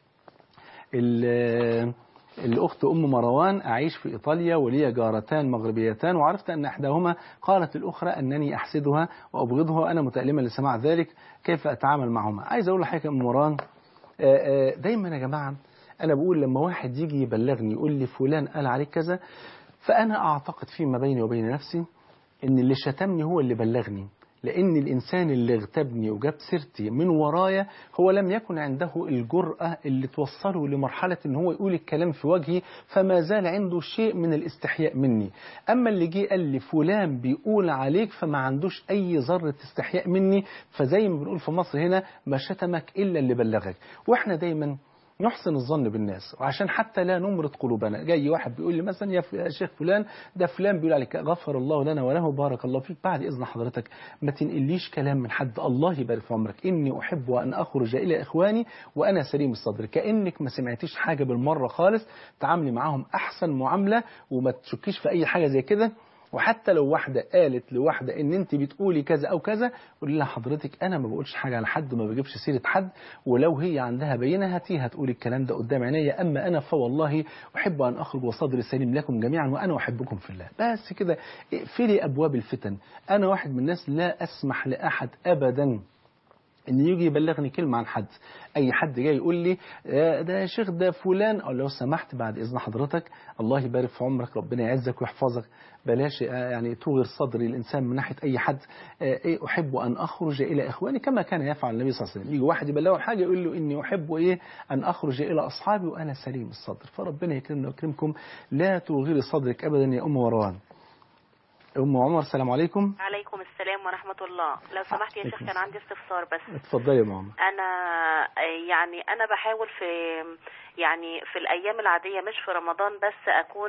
ال- الأخت أم مروان أعيش في إيطاليا ولي جارتان مغربيتان وعرفت أن إحداهما قالت الأخرى أنني أحسدها وأبغضها وأنا متألمة لسماع ذلك كيف أتعامل معهما عايز أقول لحضرتك يا أم مروان آه، آه، دايما يا جماعة أنا بقول لما واحد يجي يبلغني يقول لي فلان قال عليك كذا فأنا أعتقد فيما بيني وبين نفسي إن اللي شتمني هو اللي بلغني لأن الإنسان اللي اغتابني وجاب سيرتي من ورايا هو لم يكن عنده الجرأة اللي توصله لمرحلة إن هو يقول الكلام في وجهي فما زال عنده شيء من الاستحياء مني أما اللي جه قال لي فلان بيقول عليك فما عندوش أي ذرة استحياء مني فزي ما بنقول في مصر هنا ما شتمك إلا اللي بلغك وإحنا دايما نحسن الظن بالناس وعشان حتى لا نمرض قلوبنا جاي واحد بيقول لي مثلا يا ف- يا شيخ فلان ده فلان بيقول عليك غفر الله لنا وله بارك الله فيك بعد إذن حضرتك ما تنقليش كلام من حد الله يبارك في عمرك إني أحب أن أخرج إلى إخواني وأنا سليم الصدر كأنك ما سمعتيش حاجة بالمرة خالص تعاملي معاهم أحسن معاملة وما تشكيش في أي حاجة زي كده وحتى لو واحدة قالت لواحدة ان انت بتقولي كذا او كذا قولي لها حضرتك انا ما بقولش حاجة على حد وما بجيبش سيرة حد ولو هي عندها بينة هاتيها تقول الكلام ده قدام عينيا اما انا فوالله احب ان اخرج وصدري سليم لكم جميعا وانا احبكم في الله بس كده اقفلي ابواب الفتن انا واحد من الناس لا اسمح لاحد ابدا ان يجي يبلغني كلمه عن حد اي حد جاي يقول لي آه، ده يا شيخ ده فلان او لو سمحت بعد اذن حضرتك الله يبارك في عمرك ربنا يعزك ويحفظك بلاش آه، يعني توغر صدر الانسان من ناحيه اي حد آه، ايه احب ان اخرج الى اخواني كما كان يفعل النبي صلى الله عليه وسلم يجي واحد يبلغه حاجه يقول له اني احب ايه ان اخرج الى اصحابي وانا سليم الصدر فربنا يكرمنا ويكرمكم لا توغري صدرك ابدا يا ام مروان ام عمر السلام عليكم عليكم السلام ورحمة الله لو سمحت يا شيخ عليكم كان عندي استفسار بس اتفضلي يا ام عمر أنا يعني أنا بحاول في يعني في الأيام العادية مش في رمضان بس أكون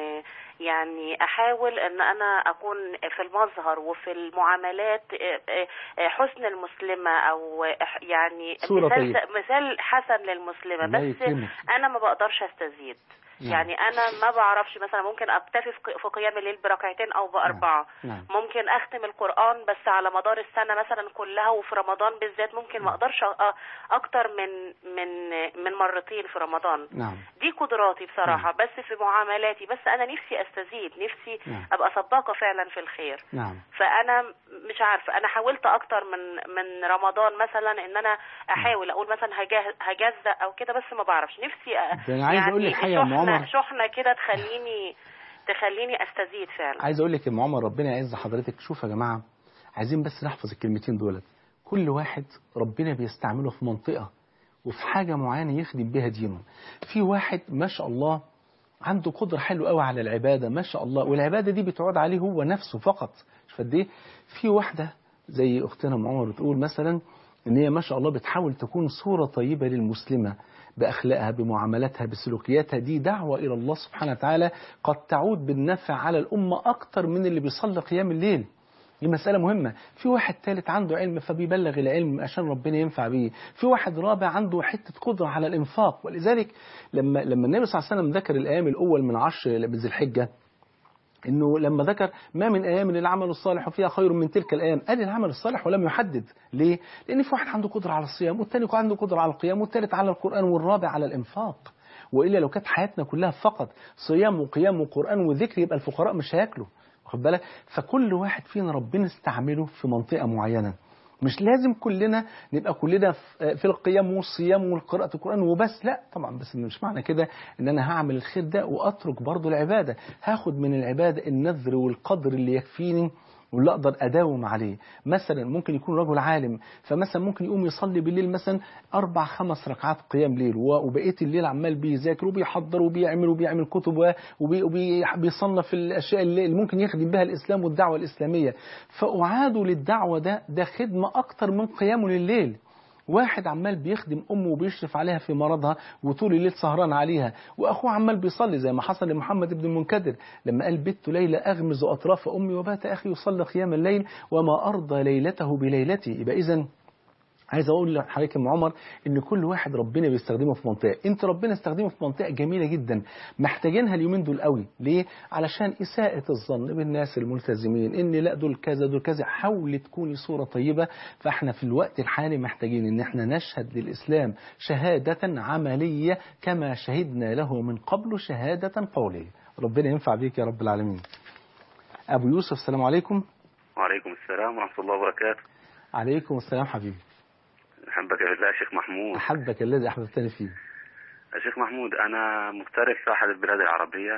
يعني أحاول أن أنا أكون في المظهر وفي المعاملات حسن المسلمة أو يعني صورة مثال طيبة. مثال حسن للمسلمة الله بس يكرمك. أنا ما بقدرش أستزيد نعم. يعني أنا ما بعرفش مثلا ممكن أكتفي في في قيام الليل بركعتين أو بأربعة نعم. ممكن اختم القران بس على مدار السنه مثلا كلها وفي رمضان بالذات ممكن ما اقدرش أ- اكتر من من من مرتين في رمضان نعم دي قدراتي بصراحه بس في معاملاتي بس انا نفسي استزيد نفسي نعم. ابقى سباقه فعلا في الخير نعم فانا مش عارفه انا حاولت اكتر من من رمضان مثلا ان انا احاول اقول مثلا هجه- هجزأ او كده بس ما بعرفش نفسي أ- ده أنا عايز أقول لك حاجة يا أم شحنة- عمر. شحنه كده تخليني تخليني استزيد فعلا عايز اقول لك يا ام عمر ربنا يعز حضرتك شوف يا جماعه عايزين بس نحفظ الكلمتين دولت كل واحد ربنا بيستعمله في منطقه وفي حاجه معينه يخدم بيها دينه في واحد ما شاء الله عنده قدره حلوه قوي على العباده ما شاء الله والعباده دي بتعود عليه هو نفسه فقط مش قد ايه في واحده زي اختنا ام عمر بتقول مثلا ان هي ما شاء الله بتحاول تكون صوره طيبه للمسلمه باخلاقها بمعاملاتها بسلوكياتها دي دعوه الى الله سبحانه وتعالى قد تعود بالنفع على الامه اكتر من اللي بيصلي قيام الليل دي مسألة مهمة في واحد ثالث عنده علم فبيبلغ العلم عشان ربنا ينفع بيه في واحد رابع عنده حتة قدرة على الإنفاق ولذلك لما لما النبي صلى الله عليه وسلم ذكر الأيام الأول من عشر ذي الحجة انه لما ذكر ما من ايام العمل الصالح فيها خير من تلك الايام قال العمل الصالح ولم يحدد ليه لان في واحد عنده قدره على الصيام والثاني عنده قدره على القيام والثالث على القران والرابع على الانفاق والا لو كانت حياتنا كلها فقط صيام وقيام وقران وذكر يبقى الفقراء مش هياكلوا واخد بالك فكل واحد فينا ربنا استعمله في منطقه معينه مش لازم كلنا نبقى كلنا في في القيام والصيام والقراءة القرآن وبس لا طبعا بس مش معنى كده ان انا هعمل الخير ده واترك برضو العبادة هاخد من العبادة النذر والقدر اللي يكفيني واللي اقدر اداوم عليه مثلا ممكن يكون رجل عالم فمثلا ممكن يقوم يصلي بالليل مثلا اربع خمس ركعات قيام ليل وبقيه الليل عمال بيذاكر وبيحضر وبيعمل وبيعمل كتب وبيصنف الاشياء اللي ممكن يخدم بها الاسلام والدعوه الاسلاميه فاعاده للدعوه ده ده خدمه اكتر من قيامه لليل واحد عمال بيخدم امه وبيشرف عليها في مرضها وطول الليل سهران عليها واخوه عمال بيصلي زي ما حصل لمحمد بن المنكدر لما قال بت ليلى اغمز اطراف امي وبات اخي يصلي قيام الليل وما ارضى ليلته بليلتي يبقى اذا عايز اقول لحضرتك ام عمر ان كل واحد ربنا بيستخدمه في منطقه انت ربنا استخدمه في منطقه جميله جدا محتاجينها اليومين دول قوي ليه علشان اساءه الظن بالناس الملتزمين ان لا دول كذا دول كذا حاول تكوني صوره طيبه فاحنا في الوقت الحالي محتاجين ان احنا نشهد للاسلام شهاده عمليه كما شهدنا له من قبل شهاده قوليه ربنا ينفع بيك يا رب العالمين ابو يوسف السلام عليكم وعليكم السلام ورحمه الله وبركاته عليكم السلام حبيبي أحبك في الله يا شيخ محمود أحبك الذي أحببتني فيه يا شيخ محمود أنا مغترب في أحد البلاد العربية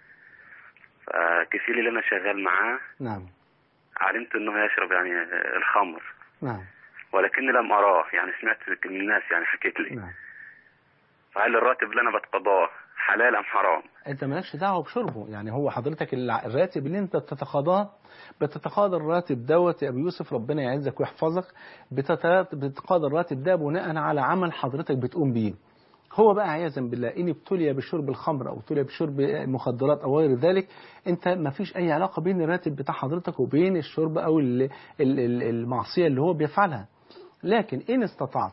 فكفيلي اللي أنا شغال معاه نعم علمت إنه يشرب يعني الخمر نعم ولكني لم أراه يعني سمعت من الناس يعني حكيت لي نعم فهل الراتب اللي أنا بتقاضاه حلال أم حرام؟ انت مالكش دعوه بشربه يعني هو حضرتك الراتب اللي انت بتتقاضاه بتتقاضى الراتب دوت يا ابو يوسف ربنا يعزك ويحفظك بتتقاضى الراتب ده بناء على عمل حضرتك بتقوم بيه هو بقى عياذا بالله ان ابتلي بشرب الخمر او ابتلي بشرب مخدرات او غير ذلك انت ما فيش اي علاقه بين الراتب بتاع حضرتك وبين الشرب او المعصيه اللي هو بيفعلها لكن إن استطعت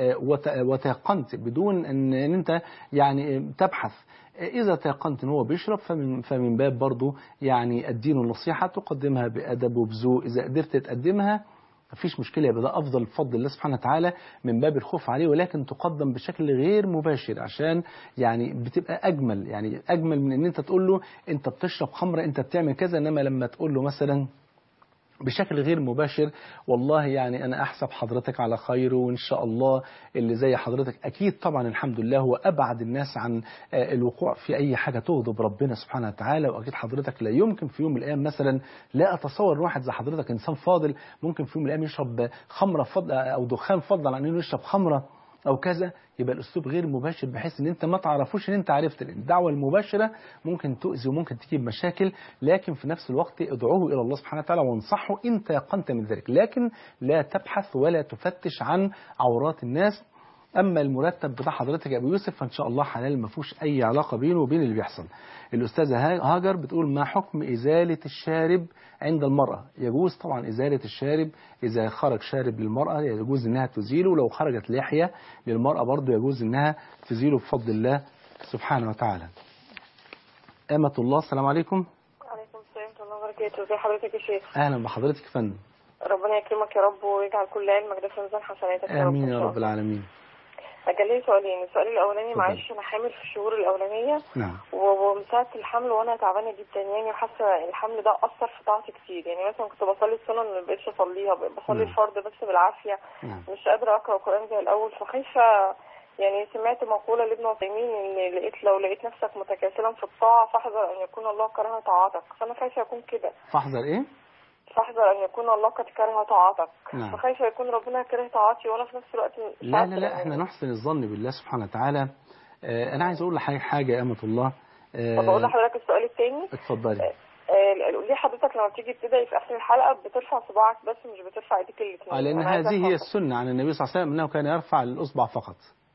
وتيقنت بدون أن أنت يعني تبحث إذا تيقنت أن هو بيشرب فمن, فمن باب برضه يعني الدين النصيحة تقدمها بأدب وبذوق إذا قدرت تقدمها مفيش مشكلة يبقى ده أفضل بفضل الله سبحانه وتعالى من باب الخوف عليه ولكن تقدم بشكل غير مباشر عشان يعني بتبقى أجمل يعني أجمل من أن أنت تقول له أنت بتشرب خمرة أنت بتعمل كذا إنما لما تقول له مثلا بشكل غير مباشر والله يعني أنا أحسب حضرتك على خير وإن شاء الله اللي زي حضرتك أكيد طبعا الحمد لله هو أبعد الناس عن الوقوع في أي حاجة تغضب ربنا سبحانه وتعالى وأكيد حضرتك لا يمكن في يوم من الأيام مثلا لا أتصور واحد زي حضرتك إنسان فاضل ممكن في يوم من الأيام يشرب خمرة فضل أو دخان فضلا عن إنه يشرب خمرة او كذا يبقى الاسلوب غير مباشر بحيث ان انت ما تعرفوش ان انت عرفت لان الدعوه المباشره ممكن تؤذي وممكن تجيب مشاكل لكن في نفس الوقت ادعوه الى الله سبحانه وتعالى وانصحه ان تيقنت من ذلك لكن لا تبحث ولا تفتش عن عورات الناس اما المرتب بتاع حضرتك يا ابو يوسف فان شاء الله حلال ما فيهوش اي علاقه بينه وبين اللي بيحصل الاستاذه هاجر بتقول ما حكم ازاله الشارب عند المراه يجوز طبعا ازاله الشارب اذا خرج شارب للمراه يجوز انها تزيله ولو خرجت لحيه للمراه برضه يجوز انها تزيله بفضل الله سبحانه وتعالى أمة الله السلام عليكم وعليكم السلام ورحمة الله وبركاته ازي حضرتك يا شيخ أهلا بحضرتك يا فندم ربنا يكرمك يا رب ويجعل كل علمك ده في ميزان حسناتك يا رب آمين إن يا شاء رب الله. العالمين كان لي سؤالين السؤال الاولاني اتفضل. معلش انا حامل في الشهور الاولانيه نعم و- ومن ساعه الحمل وانا تعبانه جدا يعني وحاسه الحمل ده اثر في طاعتي كتير يعني مثلا كنت بصلي السنن ما بقتش اصليها بقيت بصلي نعم. الفرض بس بالعافيه نعم مش قادره اقرا قران زي الاول فخايفه يعني سمعت مقولة لابن عثيمين ان لقيت لو لقيت نفسك متكاسلا في الطاعة فاحذر ان يكون الله كره طاعتك فانا خايفة يكون كده فاحذر ايه فاحذر ان يكون الله قد كره طاعتك نعم. فخايفة يكون ربنا كره طاعتي وانا في نفس الوقت مش لا عارفة لا لا يعني. احنا نحسن الظن بالله سبحانه وتعالى آه، انا عايز اقول لحضرتك حاجه يا امه الله آه، طب اقول لحضرتك السؤال التاني اتفضلي آه، ليه حضرتك لما بتيجي تدعي في اخر الحلقة بترفع صباعك بس مش بترفع ايديك الاثنين آه، لان أنا عايزة هذه أفهم. هي السنه عن النبي صلى الله عليه وسلم انه كان يرفع الاصبع فقط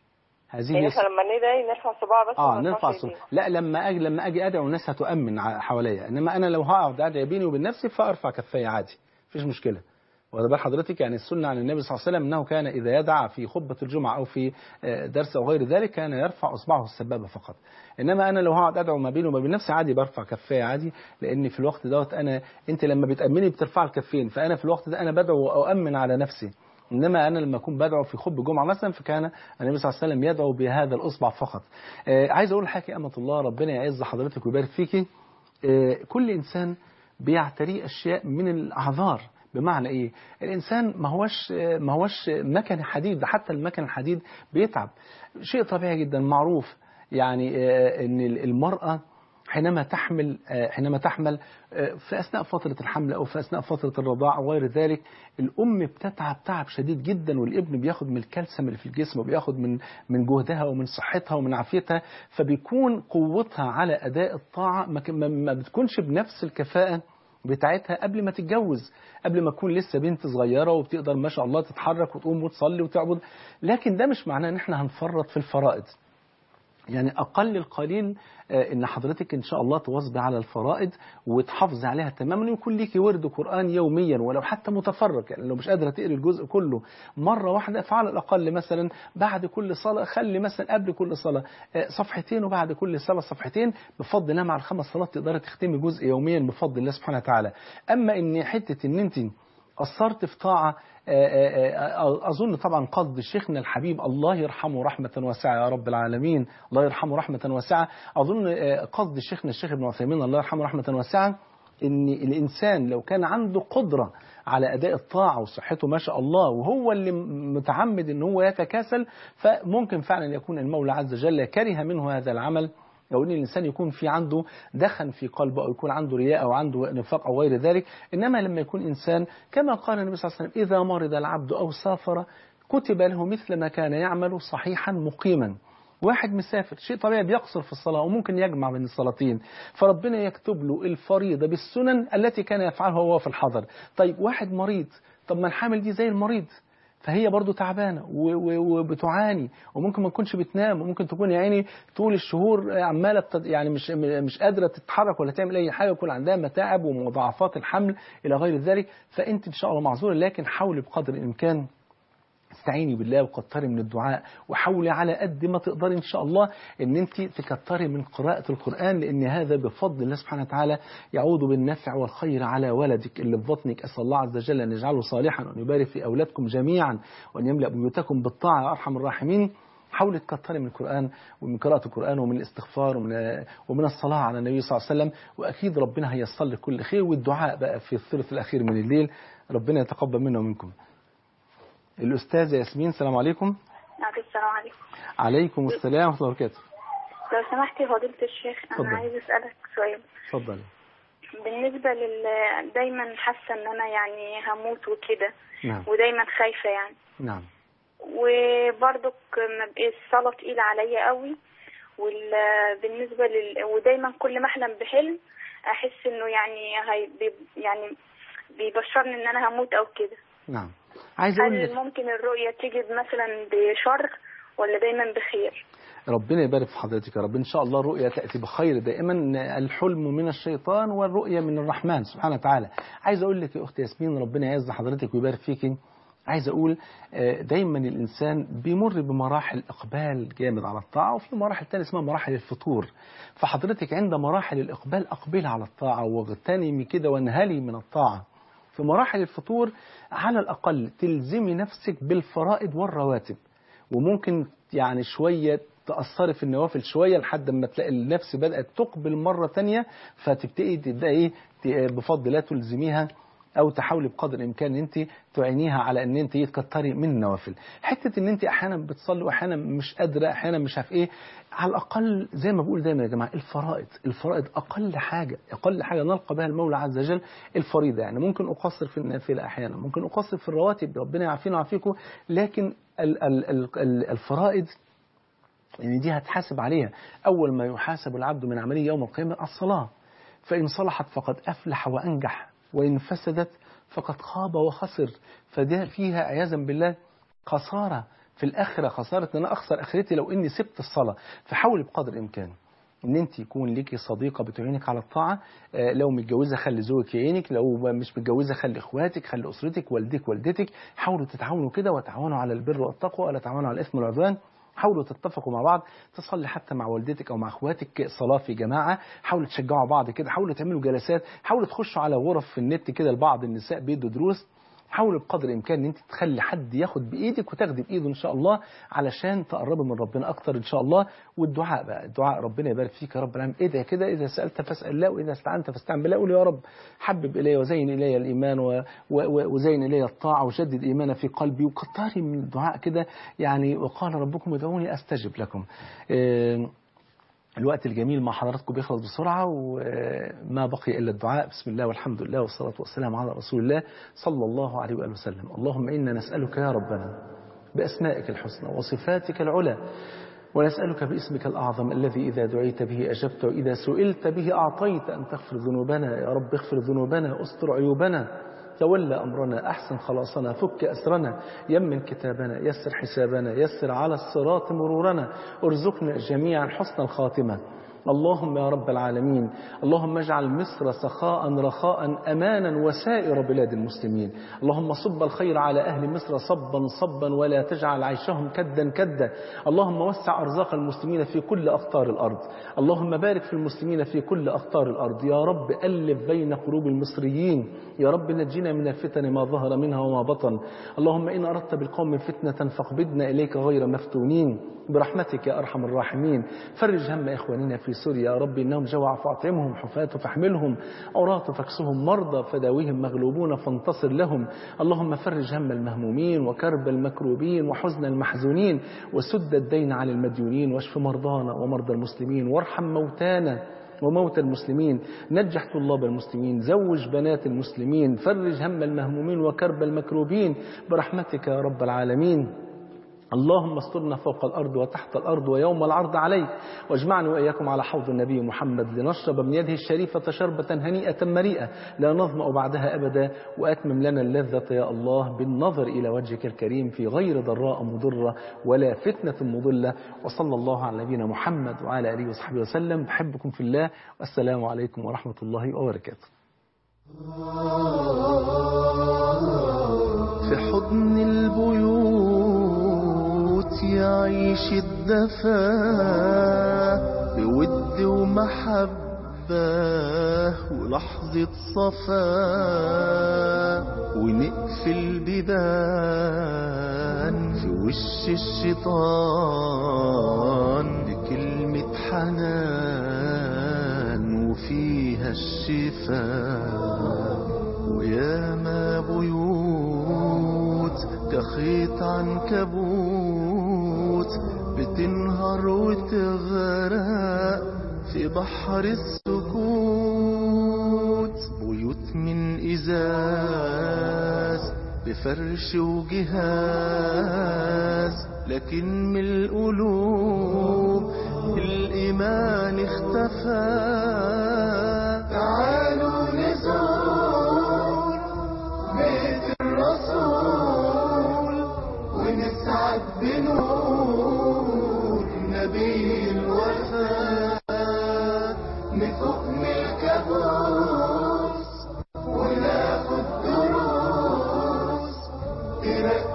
هذه يعني هي احنا السنة. لما ندعي نرفع صباع بس اه وما نرفع نرفعش الصوت إيدينا. لا لما اجي لما اجي ادعو الناس هتؤمن ع- حواليا انما انا لو هقعد ادعي بيني وبين نفسي فارفع كفاي عادي مفيش مشكله واخد بال حضرتك يعني السنه عن النبي صلى الله عليه وسلم انه كان اذا يدعى في خطبه الجمعه او في آه، درس او غير ذلك كان يرفع اصبعه السبابه فقط انما انا لو هقعد ادعو ما بيني وما بين نفسي عادي برفع كفايه عادي لان في الوقت دوت انا انت لما بتامني بترفع الكفين فانا في الوقت ده انا بدعو واؤمن على نفسي انما انا لما اكون بدعو في خطبه جمعه مثلا فكان النبي صلى الله عليه وسلم يدعو بهذا الاصبع فقط آه عايز اقول لحضرتك يا امه الله ربنا يعز حضرتك ويبارك فيكي آه كل انسان بيعتريه اشياء من الاعذار بمعنى ايه الانسان ما هوش آه، ما هوش مكن حديد ده حتى المكن الحديد بيتعب شيء طبيعي جدا معروف يعني آه، ان المراه حينما تحمل آه، حينما تحمل آه، في اثناء فتره الحمل او في اثناء فتره الرضاعه او غير ذلك الام بتتعب تعب شديد جدا والابن بياخد من الكالسيوم اللي في الجسم وبياخد من من جهدها ومن صحتها ومن عافيتها فبيكون قوتها على اداء الطاعه ما ك- ما- ما بتكونش بنفس الكفاءه بتاعتها قبل ما تتجوز قبل ما تكون لسه بنت صغيرة وبتقدر ما شاء الله تتحرك وتقوم وتصلي وتعبد لكن ده مش معناه ان احنا هنفرط في الفرائض يعني أقل القليل آه، إن حضرتك إن شاء الله تواظبي على الفرائض وتحافظي عليها تماما ويكون ليكي ورد قرآن يوميا ولو حتى متفرق يعني لو مش قادرة تقري الجزء كله مرة واحدة فعلى الأقل مثلا بعد كل صلاة خلي مثلا قبل كل صلاة آه، صفحتين وبعد كل صلاة صفحتين بفضل الله مع الخمس صلوات تقدري تختمي جزء يوميا بفضل الله سبحانه وتعالى أما إن حتة إن أنت قصرت في طاعة آه، آه، آه، أظن طبعا قصد شيخنا الحبيب الله يرحمه رحمة واسعة يا رب العالمين الله يرحمه رحمة واسعة أظن آه، قصد شيخنا الشيخ ابن عثيمين الله يرحمه رحمة واسعة إن الإنسان لو كان عنده قدرة على أداء الطاعة وصحته ما شاء الله وهو اللي متعمد إن هو يتكاسل فممكن فعلا يكون المولى عز وجل كره منه هذا العمل أو إن الإنسان يكون في عنده دخن في قلبه أو يكون عنده رياء أو عنده نفاق أو غير ذلك إنما لما يكون إنسان كما قال النبي صلى الله عليه وسلم إذا مرض العبد أو سافر كتب له مثل ما كان يعمل صحيحا مقيما واحد مسافر شيء طبيعي بيقصر في الصلاة وممكن يجمع بين الصلاتين فربنا يكتب له الفريضة بالسنن التي كان يفعلها وهو في الحضر طيب واحد مريض طب ما الحامل دي زي المريض فهي برضو تعبانة و- و- وبتعاني وممكن ما تكونش بتنام وممكن تكون يا عيني طول الشهور عمالة بتد... يعني مش مش قادرة تتحرك ولا تعمل أي حاجة يكون عندها متاعب ومضاعفات الحمل إلى غير ذلك فأنت إن شاء الله معذورة لكن حاولي بقدر الإمكان استعيني بالله وكتري من الدعاء وحاولي على قد ما تقدري ان شاء الله ان انت تكتري من قراءة القرآن لان هذا بفضل الله سبحانه وتعالى يعود بالنفع والخير على ولدك اللي في بطنك اسال الله عز وجل ان يجعله صالحا وان يبارك في اولادكم جميعا وان يملا بيوتكم بالطاعه يا ارحم الراحمين حاولي تكتري من القرآن ومن قراءة القرآن ومن الاستغفار ومن ومن الصلاة على النبي صلى الله عليه وسلم وأكيد ربنا هيصل لك كل خير والدعاء بقى في الثلث الأخير من الليل ربنا يتقبل منا ومنكم الأستاذة ياسمين السلام عليكم عليكم السلام عليكم عليكم السلام ورحمة الله وبركاته لو سمحتي فضيلة الشيخ اتفضل. أنا عايز أسألك سؤال اتفضلي بالنسبة لل دايما حاسة إن أنا يعني هموت وكده نعم ودايما خايفة يعني نعم وبرضك ما بقى الصلاة تقيلة عليا قوي وبالنسبة لل... ودايما كل ما أحلم بحلم أحس إنه يعني هي... بي... يعني بيبشرني إن أنا هموت أو كده نعم عايز أقول هل لك ممكن الرؤية تيجي مثلا بشر ولا دايما بخير؟ ربنا يبارك في حضرتك يا رب إن شاء الله الرؤيا تأتي بخير دائما الحلم من الشيطان والرؤيا من الرحمن سبحانه وتعالى عايز أقول لك يا أختي ياسمين ربنا يعز حضرتك ويبارك فيكي عايز أقول آه، دايما الإنسان بيمر بمراحل إقبال جامد على الطاعة وفي مراحل تانية اسمها مراحل الفتور فحضرتك عند مراحل الإقبال أقبلي على الطاعة واغتنمي كده وانهلي من الطاعة في مراحل الفتور على الأقل تلزمي نفسك بالفرائض والرواتب وممكن يعني شوية تأثري في النوافل شوية لحد ما تلاقي النفس بدأت تقبل مرة تانية فتبتدي تبدأ إيه ت- بفضل الله تلزميها او تحاولي بقدر الامكان ان انت تعينيها على ان انت تكتري من النوافل حته ان انت احيانا بتصلي واحيانا مش قادره احيانا مش عارف ايه على الاقل زي ما بقول دايما يا جماعه الفرائض الفرائض اقل حاجه اقل حاجه نلقى بها المولى عز وجل الفريضه يعني ممكن اقصر في النافله احيانا ممكن اقصر في الرواتب ربنا يعافينا ويعافيكم لكن ال ال ال ال الفرائض يعني دي هتحاسب عليها أول ما يحاسب العبد من عملية يوم القيامة الصلاة فإن صلحت فقد أفلح وأنجح وإن فسدت فقد خاب وخسر فده فيها عياذا بالله خسارة في الآخرة خسارة أن أنا أخسر آخرتي لو إني سبت الصلاة فحاولي بقدر الإمكان ان انت يكون ليكي صديقه بتعينك على الطاعه آه، لو متجوزه خلي زوجك يعينك لو مش متجوزه خلي اخواتك خلي اسرتك والدك والدتك حاولوا تتعاونوا كده وتعاونوا على البر والتقوى ولا تعاونوا على الاثم والعدوان حاولوا تتفقوا مع بعض تصلي حتى مع والدتك او مع اخواتك صلاه في جماعه حاولوا تشجعوا بعض كده حاولوا تعملوا جلسات حاولوا تخشوا على غرف في النت كده لبعض النساء بيدوا دروس حاولوا بقدر الامكان ان انت تخلي حد ياخد بايدك وتاخدي بايده ان شاء الله علشان تقربي من ربنا اكتر ان شاء الله والدعاء بقى الدعاء ربنا يبارك فيك يا رب العالمين ايه ده كده اذا سالت فاسال الله واذا استعنت فاستعن بالله قول يا رب حبب الي وزين الي الايمان و- و- و- وزين الي الطاعه وجدد ايمانا في قلبي وكتري من الدعاء كده يعني وقال ربكم ادعوني استجب لكم إيه الوقت الجميل مع حضراتكم بيخلص بسرعة وما بقي إلا الدعاء بسم الله والحمد لله والصلاة والسلام على رسول الله صلى الله عليه وآله وسلم اللهم إنا نسألك يا ربنا بأسمائك الحسنى وصفاتك العلى ونسألك باسمك الأعظم الذي إذا دعيت به أجبت وإذا سئلت به أعطيت أن تغفر ذنوبنا يا رب اغفر ذنوبنا استر عيوبنا تولى أمرنا أحسن خلاصنا فك أسرنا يمن كتابنا يسر حسابنا يسر على الصراط مرورنا ارزقنا جميعا حسن الخاتمة اللهم يا رب العالمين اللهم اجعل مصر سخاء رخاء أمانا وسائر بلاد المسلمين اللهم صب الخير على أهل مصر صبا صبا ولا تجعل عيشهم كدا كدا اللهم وسع أرزاق المسلمين في كل أقطار الأرض اللهم بارك في المسلمين في كل أقطار الأرض يا رب ألف بين قلوب المصريين يا رب نجينا من الفتن ما ظهر منها وما بطن اللهم إن أردت بالقوم فتنة فاقبضنا إليك غير مفتونين برحمتك يا أرحم الراحمين فرج هم إخواننا في سوريا يا رب إنهم جوع فأطعمهم حفاة فاحملهم عراة فاكسهم مرضى فداويهم مغلوبون فانتصر لهم اللهم فرج هم المهمومين وكرب المكروبين وحزن المحزونين وسد الدين عن المديونين واشف مرضانا ومرضى المسلمين وارحم موتانا وموتى المسلمين نجح طلاب المسلمين زوج بنات المسلمين فرج هم المهمومين وكرب المكروبين برحمتك يا رب العالمين اللهم استرنا فوق الأرض وتحت الأرض ويوم العرض عليك واجمعنا وإياكم على حوض النبي محمد لنشرب من يده الشريفة شربة هنيئة مريئة لا نظمأ بعدها أبدا وأتمم لنا اللذة يا الله بالنظر إلى وجهك الكريم في غير ضراء مضرة ولا فتنة مضلة وصلى الله على نبينا محمد وعلى آله وصحبه وسلم بحبكم في الله والسلام عليكم ورحمة الله وبركاته في حضن البيوت يعيش الدفا بود ومحبة ولحظة صفا ونقفل بيبان في وش الشيطان بكلمة حنان وفيها الشفاء وياما بيوت كخيط عنكبوت بتنهار وتغرق في بحر السكوت بيوت من إزاز بفرش وجهاز لكن من القلوب الإيمان اختفى تعالوا نزور بيت الرسول ونسعد بنور نبي الوفاء نفوق من الكابوس وناخد دروس ترقي